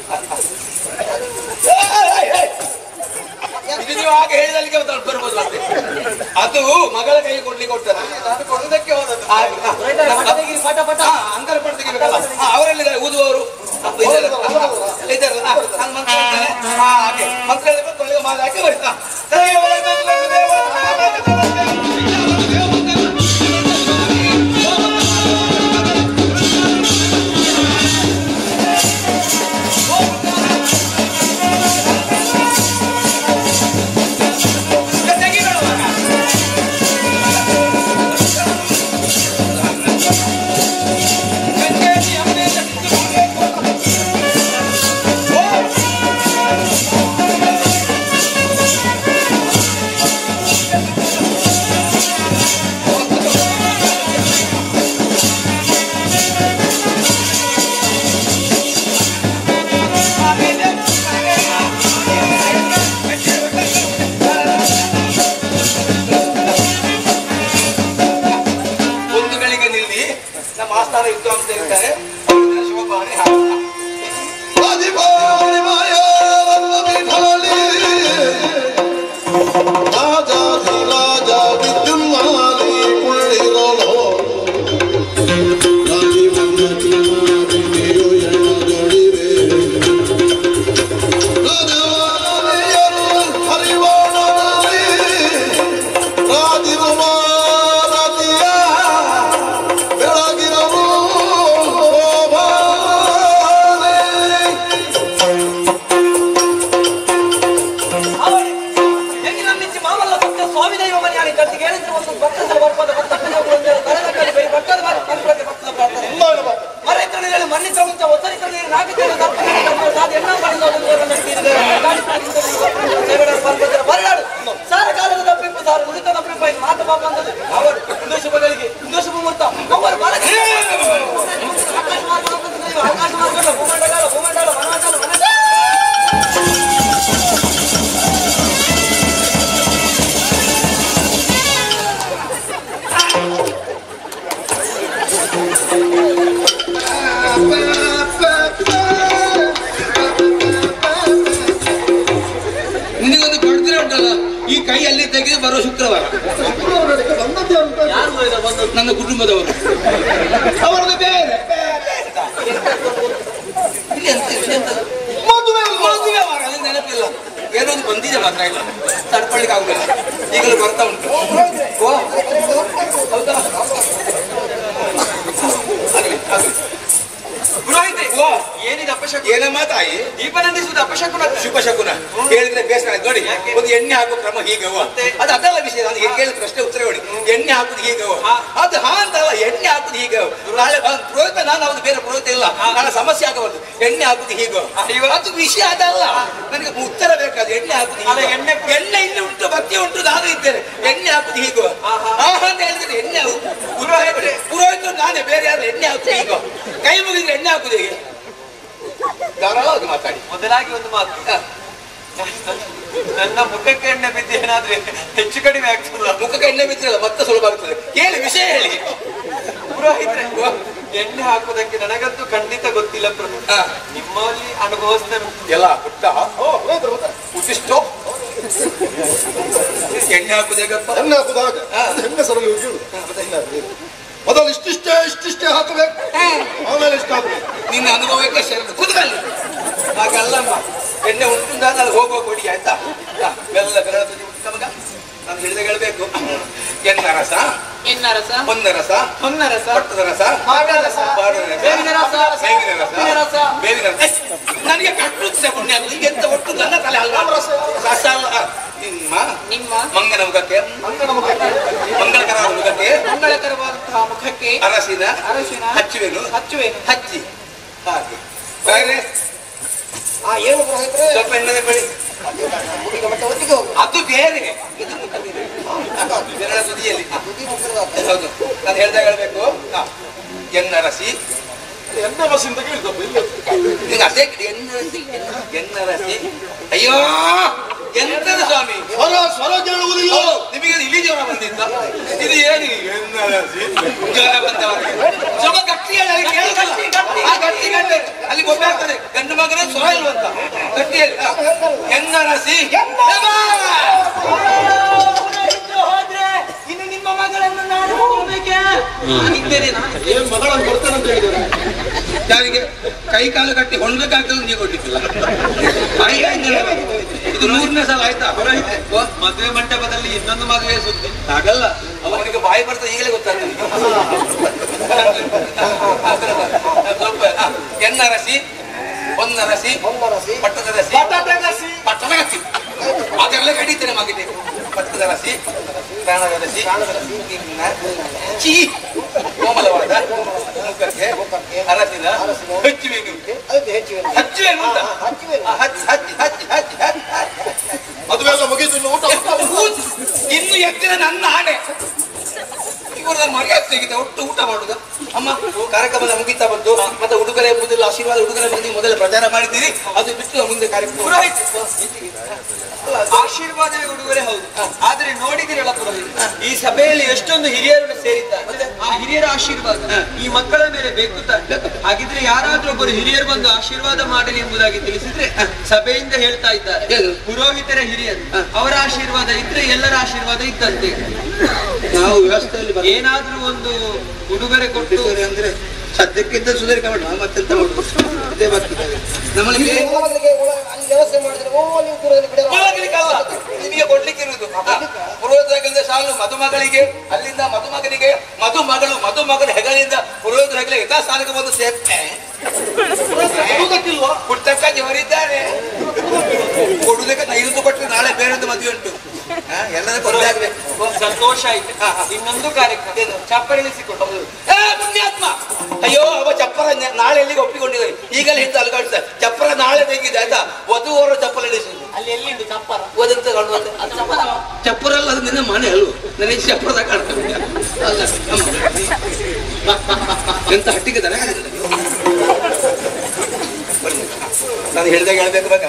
ಏಯ್, ಏಯ್, ಏಯ್. ಇದು ನೀವು ಹಾಗೆ ಹೇಳಿದಲ್ಲಿಗೆ ಒಂದು ಬರ್ಬೋದು ಮತ್ತೆ ಅದು ಮಗಳ ಕೈ ಕೊಡ್ಲಿಕ್ಕೆ ಕೊಡ್ತಾರೆ ನಾನು ಕೊಡೋದಕ್ಕೆ ಹೋದದ್ದು ಅಂಕಲ್ ಪಟ್ಟು ತೆಗಿಬೇಕಲ್ಲ ಹಾ, ಅವರೆಲ್ಲಿದ್ದಾರೆ ಊದುವವರು ಇದ್ದಾರಲ್ಲ? ಇದ್ದಾರಲ್ಲ? ಹಾ, ನಾನು ಮಂತ್ರ ಹೇಳ್ತೇನೆ. ಹಾ, ಹಾಗೆ ಮಂತ್ರ ಹೇಳ್ಬೇಕು, ಕೊನೆಗೆ ಮಾಲೆ ಹಾಕಿ ಬರಿ. ಹಾ. ದೇವ ದೇವ ದೇವ ಒಂದು ಗಳಿಗೆ ನಿಲ್ಲಿ ನಮ್ಮ ಆಸ್ಥಾನ ಯುದ್ಧ ಅಂತ ಇರ್ತಾರೆ ಶುಭಭಾವನೆ ಹಾಕ್ತಾರೆ ಆದಿಪಾದಿ ಮಾಯಾವನ್ನ ಬಿಡಾಲಿ. ರಾಜಾಧಿರಾಜ ವಿದ್ಯುನ್ಮಾಲಿ ಕುಳ್ಳಿರಲು. ರಾಜೀವನ ಕುಮಾರಿಣಿಯು ಎಣ್ಣದೊಡಿವೆ. ರಾಜವಾಣಿಯರು ಹರಿವಾಣದಲ್ಲಿ ರಾಜಿರುಮಾರತಿಯ ಬೆಳಗಿರಲು ಶೋಭಾನೆ. ಹೆಂಗೆ ನಂಬಿಸಿ ಮಾಮಲ್ಲ ಸತ್ಯ ಸ್ವಾಮಿ ದೈವ ಮನೆಯಾಳಿ ಕಟ್ಟಿಗೆ ಹೇಳಿದ್ರೆ ಒಂದು ಭಕ್ತದ ಬರ್ಪದ ಭಕ್ತ ತಲೆದ ಕಲಿ ಬೈ ಭಕ್ತದ ಬಾರಿ ಕಲ್ಪಕ್ಕೆ ಭಕ್ತದ ಪ್ರಾರ್ಥನೆ ಮರೆ ಕಣ್ಣಲ್ಲಿ ಮಣ್ಣಿ ತಗೊಂತ ಒತ್ತರಿ ಕಣ್ಣಲ್ಲಿ ನಾಗತ್ತೇನೆ ಸಾಧ್ಯ ಎಣ್ಣ ಮಾಡಿದ ಬರಲಾಡು ಸಾರ ಕಾಲದ ತಪ್ಪಿಪ್ಪು ಸಾರ ಉಳಿತ ತಪ್ಪಿಪ್ಪ ಇದು ಮಾತು ಪಾಪ ಅಂತದ್ದು ಅವರು ಹಿಂದೂ ಶುಭಗಳಿಗೆ ಹಿಂದೂ ಶುಭ ಮುಹೂರ್ತ ಅವರು ಬಲಕ್ಕೆ ಆಕಾಶ ಮಾರ್ಗ ಆಕಾಶ ಮಾರ್ಗ ಭೂಮಂಡಲ ಭೂಮಂಡಲ ವನವಾಸನ ವನವಾಸ ನಿನಗೊಂದು ಕೊಡ್ತೀರ ಉಂಟಲ್ಲ ಈ ಕೈಯಲ್ಲಿ ತೆಗೆದು ಬರೋ ಶುಕ್ರವಾರ ಶುಕ್ರವಾರಕ್ಕೆ ಬಂದದ್ದೇ ಅಂತ ನನ್ನ ಕುಟುಂಬದವರು ಅವರದ್ದು ಬೇರೆ ಇಲ್ಲಿ ಎಂತ ಇಲ್ಲಿ ಎಂತದು? ಮದುವೆ ಮದುವೆ ಮಾರ ಅದು ನೆನಪಿಲ್ಲ ಏನೋ ಒಂದು ಬಂದಿದೆ ಮಾತ್ರ ಇಲ್ಲ ತಡ್ಕೊಳ್ಳಿಕ್ಕೆ ಆಗುದಿಲ್ಲ ಈಗಲೂ ಬರ್ತಾ ಉಂಟು ಓ ಹೌದಾ ಆಗ್ಲಿ, ಆಗ್ಲಿ. ಪುರೋಹಿತೆ ಓ ಏನಿದೆ ಅಪಶಕ ಏನಮ್ಮ ತಾಯಿ ದೀಪ ನಂದಿಸುವುದು ಅಪಶಕುನ ಶುಭ ಶಕುನ ಹೇಳಿದ್ರೆ ಬೇಸರ ಆಯ್ತು. ನೋಡಿ ಒಂದು ಎಣ್ಣೆ ಹಾಕುವ ಕ್ರಮ ಹೀಗೆ ಅವ್ವ. ಅದು ಅದಲ್ಲ ವಿಷಯ ನಾನು ಈಗ ಕೇಳಿದ ಪ್ರಶ್ನೆ ಉತ್ತರ ನೋಡಿ ಎಣ್ಣೆ ಹಾಕುದು ಹೀಗೆ ಅವ್ವ. ಅದು ಹಾ ಅಂತಲ್ಲ ಎಣ್ಣೆ ಹಾಕುದು ಹೀಗೆ ಅವ್ವ. ನಾಳೆ ಆ, ಪುರೋಹಿತ ನಾನು ಅವ್ನು ಬೇರೆ ಪುರೋಹಿತ ಇಲ್ಲ ನಾಳೆ ಸಮಸ್ಯೆ ಆಗಬಾರ್ದು ಎಣ್ಣೆ ಹಾಕುದು ಹೀಗೆ ಅವ್ವ. ಅದು ವಿಷಯ ಅದಲ್ಲ ನನಗೆ ಉತ್ತರ ಬೇಕಾದ ಎಣ್ಣೆ ಹಾಕುದು ಹೀಗೆ ಅವ್ವ. ಎಣ್ಣೆ ಎಣ್ಣೆ ಇಲ್ಲಿ ಉಂಟು ಭಕ್ತಿ ಉಂಟು ನಾನು ಇದ್ದೇನೆ ಎಣ್ಣೆ ಹಾಕುದು ಹೀಗೆ ಅವ್ವ. ಆಹಾ ಅಂತ ಹೇಳಿದ್ರೆ ಎಣ್ಣೆ ಹಾಕುದು. ಪುರೋಹಿತ ಪುರೋಹಿತರು ನಾನೇ ಬೇರೆ ಯಾರು ಎಣ್ಣೆ ಹಾಕುದು ಹೀಗೆ ಅವ್ವ. ಕೈ ಮುಗಿದ್ರೆ ಎಣ್ಣೆ ಹಾಕುದು ಹೇಗೆ ಧಾರಾಳವಾಗಿ ಮಾತಾಡಿ ಮೊದಲಾಗಿ ಒಂದು ಮಾತು ನನ್ನ ಮುಖಕ್ಕೆ ಎಣ್ಣೆ ಬಿದ್ದು ಏನಾದ್ರೆ ಹೆಚ್ಚು ಕಡಿಮೆ ಆಗ್ತದ ಮುಖಕ್ಕೆ ಎಣ್ಣೆ ಬಿದ್ದಿರಲ್ಲ ಮತ್ತೆ ಸುಲಭ ಆಗ್ತದೆ ಹೇಳಿ ವಿಷಯ ಹೇಳಿ ಪುರೋಹಿತ್ರೆ ಎಣ್ಣೆ ಹಾಕುವುದಕ್ಕೆ ನನಗಂತೂ ಖಂಡಿತ ಗೊತ್ತಿಲ್ಲ ಪ್ರಭು ಹಾ. ನಿಮ್ಮಲ್ಲಿ ಅನುಭವಿಸ್ತೇನೆ ಎಲ್ಲ ಪುಟ್ಟ ಉಚಿಷ್ಟೋ ಎಣ್ಣೆ ಹಾಕುದು ಹೇಗಪ್ಪ ಎಣ್ಣೆ ಹಾಕುದಾಗ ಹಾ. ಹೆಂಗಸರಲ್ಲಿ ಉಜ್ಜುದು ಎಣ್ಣೆ ಹಾಕುದು. ಮೊದಲು ಇಷ್ಟಿಷ್ಟೇ ಇಷ್ಟಿಷ್ಟೇ ಹಾಕಬೇಕು ಆಮೇಲೆ ಇಷ್ಟ ಹಾಕಬೇಕು ನಿನ್ನ ಅನುಭವಕ್ಕೆ ಶರಣ ಕುತ್ಕೊಳ್ಳಿ ಹಾಗಲ್ಲಮ್ಮ ಎಣ್ಣೆ ಉಂಟು ನಾನು ಹೋಗುವ ಕೊಡಿ ಆಯ್ತಾ ಹಾ, ಬೆಲ್ಲ ಬೆರಳ ತುದಿ ಉಂಟು ನಮಗ ನಾನು ಹೇಳಿದಾಗ ಹೇಳ್ಬೇಕು ಎನ್ನ ರಸ ಎನ್ನ ರಸ ಹೊನ್ನ ರಸ ಹೊನ್ನ ರಸ ಪಟ್ಟದ ರಸ ಮಾವಿನ ರಸ, ಬಾಡಿನ ರಸ, ಬೇವಿನ ರಸ, ಬೇವಿನ ರಸ ಬೇವಿನ ರಸ. ಬೇವಿನ ರಸ ಏ, ನನಗೆ ಕಟ್ಟುತ್ತೆ ಪುಣ್ಯ ಅದು. ಈಗ ಎಂತ ಒಟ್ಟು ನನ್ನ ತಲೆ ಅಲ್ವಾ ರಸ ಅಲ್ಲ ಆ, ನಿಮ್ಮ ನಿಮ್ಮ ಮಂಗನ ಮುಖಕ್ಕೆ ಮಂಗಳಕರ ಮುಖಕ್ಕೆ ಮಂಗಳಕರವಾದಂತಹ ಮುಖಕ್ಕೆ ಅರಸಿನ ಅರಶಿನ ಹಚ್ಚುವೆನು ಹಚ್ಚುವೆನು ಹಚ್ಚಿ ಹಾಗೆ ಬೇರೆ ಆ ಏನು ಪುರೋಹಿತರೆ ಸ್ವಲ್ಪ ಎಣ್ಣೆ ಬಳಿ ಮುಗಿದ ಮತ್ತೆ ಒಟ್ಟಿಗೆ ಹೋಗು ಅದು ಬೇರೆ ಇದು ಮುಖದಿದೆ. ಬೆರಳ ತುದಿಯಲ್ಲಿ ಹಾ, ತುದಿ ಮುಗಿದ ಹೌದು ನಾನು ಹೇಳ್ದಾಗ ಹೇಳ್ಬೇಕು ಹಾ. ಎನ್ನರಸಿ ಎಣ್ಣೆ ಬಸ್ ಅಂತ ಕೇಳಿದಪ್ಪ ಇಲ್ಲಿ ನಿಂಗೆ ಅದೇ ಕಡೆ ಎನ್ನರಸಿ ಎನ್ನರಸಿ ಅಯ್ಯೋ ಎಂತದ ಸ್ವಾಮಿ ಸ್ವರ ಸ್ವರ ಕೇಳುವುದಿಲ್ಲ ಓ, ನಿಮಗೆ ಇಲಿ ಜ್ವರ ಬಂದಿತ್ತ ಇದು ಏನು ಎನ್ನರಸಿ ಜ್ವರ ಬಂದವರಿಗೆ ಸ್ವಲ್ಪ ಗಟ್ಟಿ ಹೇಳಿ ಅಲ್ಲಿ ಕೇಳುತ್ತಲ್ಲ. ಆ ಗಟ್ಟಿ ಗಟ್ಟಿ ಅಲ್ಲಿ ಗೊಬ್ಬರ ಆಗ್ತದೆ ಗಂಡು ಮಗನ ಸ್ವರ ಇರುವಂತ ಗಟ್ಟಿ ಹೇಳಿ ಹಾ. ಎನ್ನರಸಿ ಹೋದ್ರೆ ಇನ್ನು ನಿಮ್ಮ ಮಗಳನ್ನು ನಾನು ಹೋಗ್ಬೇಕೆ ಇದ್ದೇನೆ ನಾನು ಏನ್ ಮಗಳನ್ನು ಕೊಡ್ತೇನೆ ಅಂತ ಹೇಳಿದ್ದಾರೆ ಯಾರಿಗೆ ಕೈ ಕಾಲು ಕಟ್ಟಿ ಹೊಣ್ಬೇಕಾಗ್ತದೆ ನೀವು ಕೊಟ್ಟಿಲ್ಲ ಇದು ಮೂರನೇ ಸಲ ಆಯ್ತಾ ಓ, ಮದುವೆ ಮಂಟಪದಲ್ಲಿ ಇನ್ನೊಂದು ಮದುವೆ ಸುದ್ದಿ ಹಾಗಲ್ಲ ಅವನಿಗೆ ಬಾಯಿ ಬರ್ತದೆ ಈಗಲೇ ಗೊತ್ತಾಗ್ತದೆ ಸ್ವಲ್ಪ ಆ, ಎನ್ನ ರಸಿ ಹೊನ್ನ ರಸಿ ಹೊನ್ನ ರಸಿ ಪಟ್ಟದ ರಸಿ ಪಟ್ಟದ ರಸಿ. ಪಟ್ಟದ ರಸಿ ಅದೆಲ್ಲ ಕಡಿತೇನೆ ಮಗಿದೆ ಪಟ್ಟದ ರಸಿ ಪ್ರಾಣದ ರಸಿ ನಿನ್ನ ಚೀ ಕೋಮಲವಾದ ಮುಖಕ್ಕೆ ಅರಸಿನ ಹಚ್ಚುವೆನು ಅದಕ್ಕೆ ಹೆಚ್ಚಿವೆ ಹಚ್ಚುವೆನು ಅಂತ ಹಚ್ಚಿವೆ ಆ, ಹಚ್ಚಿ ಹಚ್ಚಿ ಹಚ್ಚಿ ಹಚ್ಚಿ ಹಚ್ಚಿ ಹಚ್ಚಿ ಮದುವೆಲ್ಲ ಮುಗಿದು ಇನ್ನು ಊಟ ಊಟ ಊಟ. ಇನ್ನು ಎತ್ತಿನ ನನ್ನ ಆಣೆ ಇವರು ಮರ್ಯಾದೆ ತೆಗಿದೆ ಒಟ್ಟು ಊಟ ಮಾಡುದು ಅಮ್ಮ ಕಾರ್ಯಕ್ರಮದ ಮುಗಿತಾ ಬಂತು ಮತ್ತೆ ಉಡುಗೊರೆ ಎಂಬುದಿಲ್ಲ ಆಶೀರ್ವಾದ ಉಡುಗೊರೆ ಎಂಬುದು ನೀವು ಮೊದಲು ಪ್ರಚಾರ ಮಾಡಿದ್ದೀರಿ ಅದು ಬಿಟ್ಟು ಮುಂದೆ ಕಾರ್ಯಕ್ರಮ ಪುರೋಹಿತ ಆಶೀರ್ವಾದವೇ ಉಡುಗೊರೆ ಹೌದು ಆದ್ರೆ ನೋಡಿದಿರಲ್ಲ ಪುರೋಹಿತ ಈ ಸಭೆಯಲ್ಲಿ ಎಷ್ಟೊಂದು ಹಿರಿಯರು ಸೇರಿದ್ದಾರೆ ಆ ಹಿರಿಯರ ಆಶೀರ್ವಾದ ಈ ಮಕ್ಕಳ ಮೇಲೆ ಬೇಕು ತಾನೆ ಹಾಗಿದ್ರೆ ಯಾರಾದ್ರೂ ಒಬ್ಬರು ಹಿರಿಯರು ಬಂದು ಆಶೀರ್ವಾದ ಮಾಡಲಿ ಎಂಬುದಾಗಿ ತಿಳಿಸಿದ್ರೆ ಸಭೆಯಿಂದ ಹೇಳ್ತಾ ಇದ್ದಾರೆ ಏನು? ಪುರೋಹಿತರ ಹಿರಿಯರು ಅವರ ಆಶೀರ್ವಾದ ಇದ್ರೆ ಎಲ್ಲರ ಆಶೀರ್ವಾದ ಇದ್ದಂತೆ ನಾವು ವ್ಯವಸ್ಥೆಯಲ್ಲಿ ಬರ್ತೀವಿ. ಏನಾದ್ರೂ ಒಂದು ಉಡುಗೊರೆ ಕೊಟ್ಟು ಸುಧಾರಣೆ ಅಂದ್ರೆ ಸದ್ಯಕ್ಕಿಂತ ಸುಧಾರಿಕೆ ಮಾಡುವ ಮತ್ತೆಂತ ಮಾಡುದು ಇದೇ ಬರ್ತಿದ್ದಾರೆ ನಮ್ಮಲ್ಲಿ ಬೇರೆ ಮೊದಲಿಗೆ ಒಳ- ಅಲ್ಲಿ ವ್ಯವಸ್ಥೆ ಮಾಡಿದ್ರೆ ಓ ನೀವು ದೂರದಲ್ಲಿ ಬಿಡಲ್ಲ ಒಳಗಿಲಿಕ್ಕಲ್ಲ. ನಿಮಗೆ ಕೊಡ್ಲಿಕ್ಕೆ ಇರುವುದು ಪುರೋಹಿತರಾಗಲಿಂದ ಸಾಲು ಮದುಮಗಳಿಗೆ ಅಲ್ಲಿಂದ ಮದುಮಗನಿಗೆ ಮದುಮಗಳು ಮದುಮಗಳ ಹೆಗಲಿಂದ ಪುರೋಹಿತರ ಹೆಗಲ ಯಥಾ ಸ್ಥಾನಕ್ಕೆ ಬಂದು ಸೇರ್ತೆ ಕುಟ್ಟಕ್ಕ ಜವರಿದ್ದಾರೆ ಕೊಡುವುದಕ್ಕೆ ನಾ ಇರುದು ಕೊಟ್ಟರೆ ನಾಳೆ ಬೇರೊಂದು ಮದುವೆ ಉಂಟು ಹಾ, ಎಲ್ಲದಕ್ಕೂ ಒಂದೇ ಆಗ್ಬೇಕು ಸಂತೋಷ ಆಯ್ತು ಇನ್ನೊಂದು ಕಾರ್ಯಕ್ರಮ ಚಪ್ಪರಿಳಿಸಿಕೊಟ್ಟು ಏ, ಪುಣ್ಯಾತ್ಮ ಅಯ್ಯೋ ಅವ ಚಪ್ಪರ ನ- ನಾಳೆ ಎಲ್ಲಿಗೆ ಒಪ್ಪಿಕೊಂಡಿದ್ದಾರೆ ಈಗಲೇ ಹಿಂದೆ ಅಲ್ಗಾಡ್ತಾರೆ ಚಪ್ಪರ ನಾಳೆ ತೆಗಿದೆ ಆಯ್ತಾ ವಧುವರ ಚಪ್ಪಲ ಇಳಿಸುದು ಅಲ್ಲಿ ಎಲ್ಲಿಂದು ಚಪ್ಪರ ಓದಂತ ಕಾಣುವಂತ ಅದು ಚಪ್ಪರ ಚಪ್ಪರ ಅಲ್ಲ ಅದು ನಿನ್ನ ಮನೆ ಅಲ್ವ ನನಗೆ ಚಪ್ಪರದ ಕಾಣ್ತದೆ ಅಲ್ಲ ಅಮ್ಮ. ಎಂತ ಹಟ್ಟಿಗೆ ದನ ಕಾಣ್ತದೆ? ಬನ್ನಿ. ನಾನು ಹೇಳಿದಾಗ ಹೇಳ್ಬೇಕು ಬೇಕ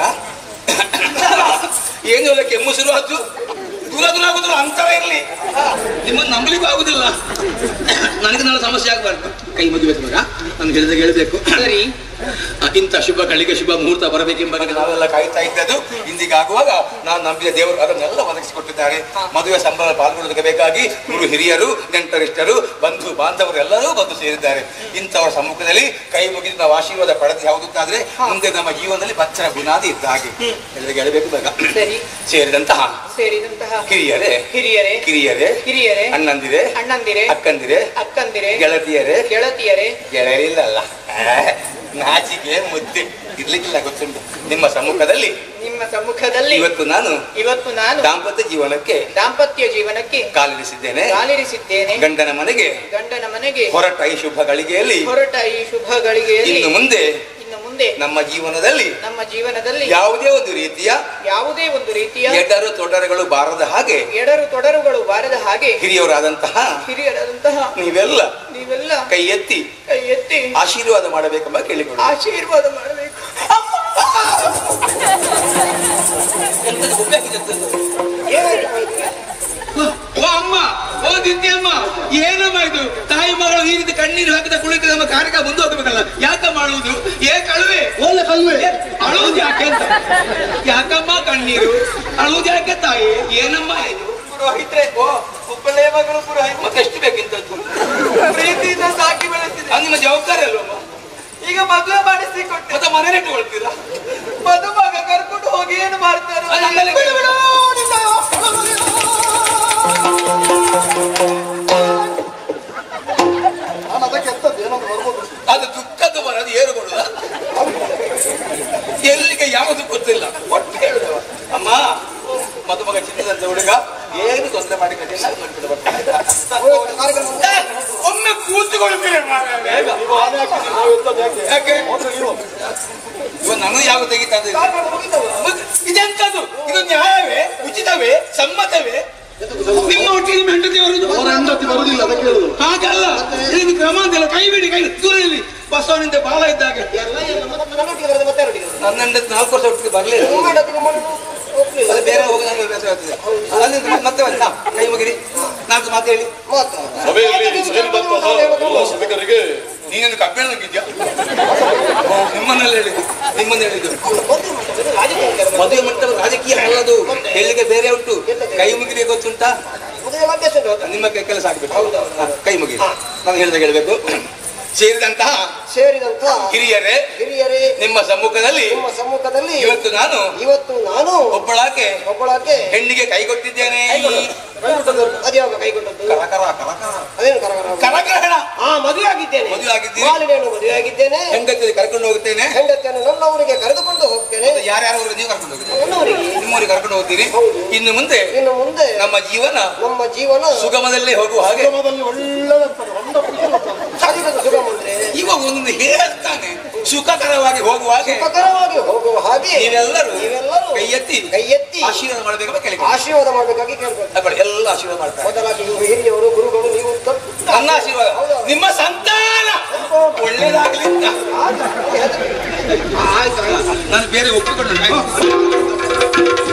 ಏನು ಇಲ್ಲ ಕೆಮ್ಮು ಶುರು ಆಯ್ತು ದೂರ ದೂರ ಆಗುದಿಲ್ಲ ಅಂತರ ಇರಲಿ ನಿಮ್ಮನ್ನು ನಂಬಲಿಕ್ಕೂ ಆಗುದಿಲ್ಲ ನನಗೆ ನಾಳೆ ಸಮಸ್ಯೆ ಆಗಬಾರ್ದು ಕೈ ಮದುವೆ ಮಗ ನಾನು ಹೇಳಿದಾಗ ಹೇಳ್ಬೇಕು ಸರಿ ಆ, ಇಂಥ ಶುಭ ಕಳಿಗೆ ಶುಭ ಮುಹೂರ್ತ ಬರಬೇಕೆಂಬ ನಾವೆಲ್ಲ ಕಾಯ್ತಾ ಇದ್ದದ್ದು ಇಂದಿಗೆ ಆಗುವಾಗ ನಾನು ನಂಬಿದ ದೇವರು ಅದನ್ನೆಲ್ಲ ಒದಗಿಸಿಕೊಟ್ಟಿದ್ದಾರೆ ಮದುವೆ ಸಂಭ್ರಮ ಪಾಲ್ಗೊಳ್ಳೋದಕ್ಕೆ ಬೇಕಾಗಿ ಗುರು ಹಿರಿಯರು ನೆಂಟರಿಷ್ಟರು ಬಂಧು ಬಾಂಧವರು ಎಲ್ಲರೂ ಬಂದು ಸೇರಿದ್ದಾರೆ ಇಂಥವರ ಸಮ್ಮುಖದಲ್ಲಿ ಕೈ ಮುಗಿದು ನಾವು ಆಶೀರ್ವಾದ ಪಡೆದು ಯಾವುದಾದ್ರೆ ಮುಂದೆ ನಮ್ಮ ಜೀವನದಲ್ಲಿ ಬಚ್ಚರ ಬುನಾದಿ ಇದ್ದ ಹಾಗೆ ಎಲ್ಲರಿಗೆ ಹೇಳಬೇಕು ಬೇಗ ಸರಿ ಸೇರಿದಂತಹ ಸೇರಿದಂತಹ ಕಿರಿಯರೇ ಹಿರಿಯರೇ ಕಿರಿಯರೇ ಹಿರಿಯರೇ ಅಣ್ಣಂದಿರೇ ಅಣ್ಣಂದಿರೇ ಅಕ್ಕಂದಿರೇ ಅಕ್ಕಂದಿರೇ ಗೆಳತಿಯರೇ ಗೆಳತಿಯರೇ ಗೆಳೆಯರಿಲ್ಲಲ್ಲ ಆ, ನಾಚಿಕೆ ಮುದ್ದೆ ಇರ್ಲಿಕ್ಕಿಲ್ಲ ಗೊತ್ತುಂಟು ನಿಮ್ಮ ಸಮ್ಮುಖದಲ್ಲಿ ನಿಮ್ಮ ಸಮ್ಮುಖದಲ್ಲಿ ಇವತ್ತು ನಾನು ಇವತ್ತು ನಾನು ದಾಂಪತ್ಯ ಜೀವನಕ್ಕೆ ದಾಂಪತ್ಯ ಜೀವನಕ್ಕೆ ಕಾಲಿರಿಸಿದ್ದೇನೆ ಕಾಲಿರಿಸಿದ್ದೇನೆ ಗಂಡನ ಮನೆಗೆ ಗಂಡನ ಮನೆಗೆ ಹೊರಟ ಈ ಶುಭ ಗಳಿಗೆಯಲ್ಲಿ ಹೊರಟ ಈ ಶುಭ ಗಳಿಗೆಯಲ್ಲಿ ಇನ್ನು ಮುಂದೆ ಇನ್ನು ಮುಂದೆ ನಮ್ಮ ಜೀವನದಲ್ಲಿ ನಮ್ಮ ಜೀವನದಲ್ಲಿ ಯಾವುದೇ ಒಂದು ರೀತಿಯ ಯಾವುದೇ ಒಂದು ರೀತಿಯ ಎಡರು ತೊಡರುಗಳು ಬಾರದ ಹಾಗೆ ಎಡರು ತೊಡರುಗಳು ಬಾರದ ಹಾಗೆ ಹಿರಿಯವರಾದಂತಹ ಹಿರಿಯರಾದಂತಹ ನೀವೆಲ್ಲ ನೀವೆಲ್ಲ ಕೈ ಎತ್ತಿ ಕೈ ಎತ್ತಿ ಆಶೀರ್ವಾದ ಮಾಡಬೇಕೆಂಬ ಕೇಳಿಕೊಳ್ಳಿ ಆಶೀರ್ವಾದ ಮಾಡಬೇಕು ಓ ಅಮ್ಮ ಓ ದಿದ್ಯಮ್ಮ ಏನಮ್ಮ ಇದು ತಾಯಿ ಮಗಳು ಈ ರೀತಿ ಕಣ್ಣೀರು ಹಾಕಿದ ಕುಳಿತು ನಮ್ಮ ಕಾರ್ಯಕ್ರಮ ಮುಂದೆ ಹೋಗ್ಬೇಕಲ್ಲ ಯಾಕ ಮಾಡುವುದು ಏಕ್ ಅಳುವೆ ಒಳ್ಳೆ ಕಲ್ವೆ ಅಳುವುದು ಯಾಕೆ ಅಂತ ಯಾಕಮ್ಮ ಕಣ್ಣೀರು ಅಳುವುದು ಯಾಕೆ ತಾಯಿ ಏನಮ್ಮ ಇದು ಪುರೋಹಿತ್ರೆ ಓ ಒಬ್ಬಳೇ ಮಗಳು ಪುರೋಹಿತ ಮತ್ತೆ ಎಷ್ಟು ಬೇಕಿಂತದ್ದು ಪ್ರೀತಿಯಿಂದ ಸಾಕಿ ಬೆಳೆಸಿದೆ ಅದು ನಿಮ್ಮ ಜವಾಬ್ದಾರಿ ಅಲ್ವಮ್ಮ ಈಗ ಮದುವೆ ಮಾಡಿಸಿ ಕೊಟ್ಟೆ ಮತ್ತೆ ಮನೆ ಇಟ್ಟುಕೊಳ್ತೀರಾ ಮದುಮಗ ಕರ್ಕೊಂಡು ಹೋಗಿ ಏನು ಮಾಡ್ತಾರೆ ಅದು ನನ್ನಲ್ಲಿ ಬಿಡು, ಬಿಡು, ನಿನ್ನ. ನಾನು ಅದಕ್ಕೆ ಎತ್ತದ್ದು ಏನಾದ್ರು ಬರ್ಬೋದು ಅದು ದುಃಖದ ಬರೋದು ಏರು ಕೊಡುದ ಎಲ್ಲಿಗೆ ಯಾವುದು ಗೊತ್ತಿಲ್ಲ ಒಟ್ಟು ಹೇಳುದವ ಅಮ್ಮ ಮದುಮಗ ಚಿನ್ನದಂತ ಹುಡುಗ ಏನು ತೊಂದರೆ ಮಾಡಿ ಕಟ್ಟಿಲ್ಲ ಏ, ಒಮ್ಮೆ ಕೂತ್ಕೊಳ್ತೀರಿ ಮಾರ್ರೆ. ನೀವು ಆನೆ ಹಾಕಿ ನಾವು ಎತ್ತದ್ದು ಯಾಕೆ ಯಾಕೆ ಮೊದಲು ನೀವು ಇವ ನಾನು ಯಾವ ತೆಗಿತಂದ್ರೆ ಇದೆಂತದ್ದು ಇದು ನ್ಯಾಯವೇ ಉಚಿತವೇ ಸಮ್ಮತವೇ ನಿಮ್ಮ ಒಟ್ಟಿಗೆ ನಿಮ್ಮ ಹೆಂಡತಿ ಬರುದು ಅವರ ಹೆಂಡತಿ ಬರುದಿಲ್ಲ ಅದಕ್ಕೆ ಹೇಳುದು ಹಾಗಲ್ಲ ಇದನ್ನು ಕ್ರಮ ಅಂತೆಲ್ಲ ಕೈ ಬಿಡಿ ಕೈ ದೂರ ಇಲ್ಲಿ ಬಸವನಿಂದ ಬಾಲ ಇದ್ದಾಗ ನನ್ನ ಹೆಂಡತಿ ನಾಲ್ಕು ವರ್ಷ ಒಟ್ಟಿಗೆ ಬರಲಿಲ್ಲ ಅದು ಬೇರೆ ಹೋಗಿ ನನಗೆ ಬೇಸರ ಆಗ್ತದೆ ಅಲ್ಲಿಂದ ಮತ್ತೆ ಬಂದ ನಾ, ಕೈ ಮುಗಿರಿ ನಾಲ್ಕು ಮಾತು ಹೇಳಿ ಸಭೆಯಲ್ಲಿ ಸೇರಿದಂತಹ ಎಲ್ಲ ಸಭಿಕರಿಗೆ ನೀನೇನು ಕಬ್ಬಿಣ ನುಗ್ಗಿದ್ಯಾ ನಿಮ್ಮನ್ನೆಲ್ಲ ಹೇಳಿದ್ದು ನಿಮ್ಮನ್ನ ಹೇಳಿದ್ದು ಮದುವೆ ಮಂಟಪ ರಾಜಕೀಯ ಅಲ್ಲದು ಹೇಳಿಕೆ ಬೇರೆ ಉಂಟು ಕೈ ಮುಗಿರಿ ಗೊತ್ತುಂಟಾ ನಿಮ್ಮ ಕೈ ಕೆಲಸ ಆಗ್ಬೇಕು ಹಾ, ಕೈ ಮುಗಿ ನಾನು ಹೇಳಿದಾಗ ಹೇಳ್ಬೇಕು ಸೇರಿದಂತಹ ಸೇರಿದಂತ ಹಿರಿಯರೇ ಹಿರಿಯರೇ ನಿಮ್ಮ ಸಮ್ಮುಖದಲ್ಲಿ ನಿಮ್ಮ ಸಮ್ಮುಖದಲ್ಲಿ ಇವತ್ತು ನಾನು ಇವತ್ತು ನಾನು ಒಬ್ಬಳಾಕೆ ಒಬ್ಬಳಕ್ಕೆ ಹೆಣ್ಣಿಗೆ ಕೈ ಕೊಟ್ಟಿದ್ದೇನೆ ಅದ್ಯಾವಾಗ ಕೈಗೊಂಡದ್ದು ಕರ ಕರ ಕರ ಕರ. ಅದೇನು ಕರಗರ ಕರಗ್ರಹಣ ಆ ಮದುವೆ ಆಗಿದ್ದೇನೆ ಮದುವೆ ಆಗಿದ್ದೀರಿ? ಮಾಲಿನೆಯನ್ನು ಮದುವೆ ಆಗಿದ್ದೇನೆ ಹೆಂಡತಿ ಕರ್ಕೊಂಡು ಹೋಗುತ್ತೇನೆ ಹೆಂಡತಿಯನ್ನು ನನ್ನ ಊರಿಗೆ ಕರೆದುಕೊಂಡು ಹೋಗ್ತೇನೆ ಯಾರ್ಯಾರು ನೀವು ಕರ್ಕೊಂಡು ಹೋಗ್ತೀರಿ ನನ್ನವರಿಗೆ ನಿಮ್ಮೂರಿಗೆ ಕರ್ಕೊಂಡು ಹೋಗ್ತೀರಿ ಹೌದು. ಇನ್ನು ಮುಂದೆ ಇನ್ನು ಮುಂದೆ ನಮ್ಮ ಜೀವನ ನಮ್ಮ ಜೀವನ ಸುಗಮದಲ್ಲೇ ಹೋಗುವ ಹಾಗೆ ಸುಗಮದಲ್ಲಿ ಒಳ್ಳೆದಂತಾರೆ ಒಂದ ಸಾಧಿಸಲು ಸುಗಮ ಅಂದ್ರೆ ಇವ ಒಂದು ಹೇಳ್ತಾನೆ ಸುಖಕರವಾಗಿ ಹೋಗುವ ಹಾಗೆ ಸುಖಕರವಾಗಿ ಹೋಗುವ ಹಾಗೆ ನೀವೆಲ್ಲರೂ ನೀವೆಲ್ಲರೂ ಕೈ ಎತ್ತಿ ಕೈ ಎತ್ತಿ ಆಶೀರ್ವಾದ ಮಾಡಬೇಕಂತ ಕೇಳಿ ಆಶೀರ್ವಾದ ಮಾಡಬೇಕಾಗಿ ಕೇಳ್ಬೇಕು ಎಲ್ಲ ಆಶೀರ್ವಾದ ಮಾಡ್ತಾರೆ ಮೊದಲಾಗಿ ಇವರು ಹಿರಿಯವರು ಗುರುಗಳು ನೀವು ದೊಡ್ಡ ನನ್ನ ಆಶೀರ್ವಾದ ನಿಮ್ಮ ಸಂತಾನ ಒಳ್ಳೇದಾಗ್ಲಿ ಅಂತ ಆಯ್ತು ನಾನು ಬೇರೆ ಒಪ್ಪಿಕೊಂಡು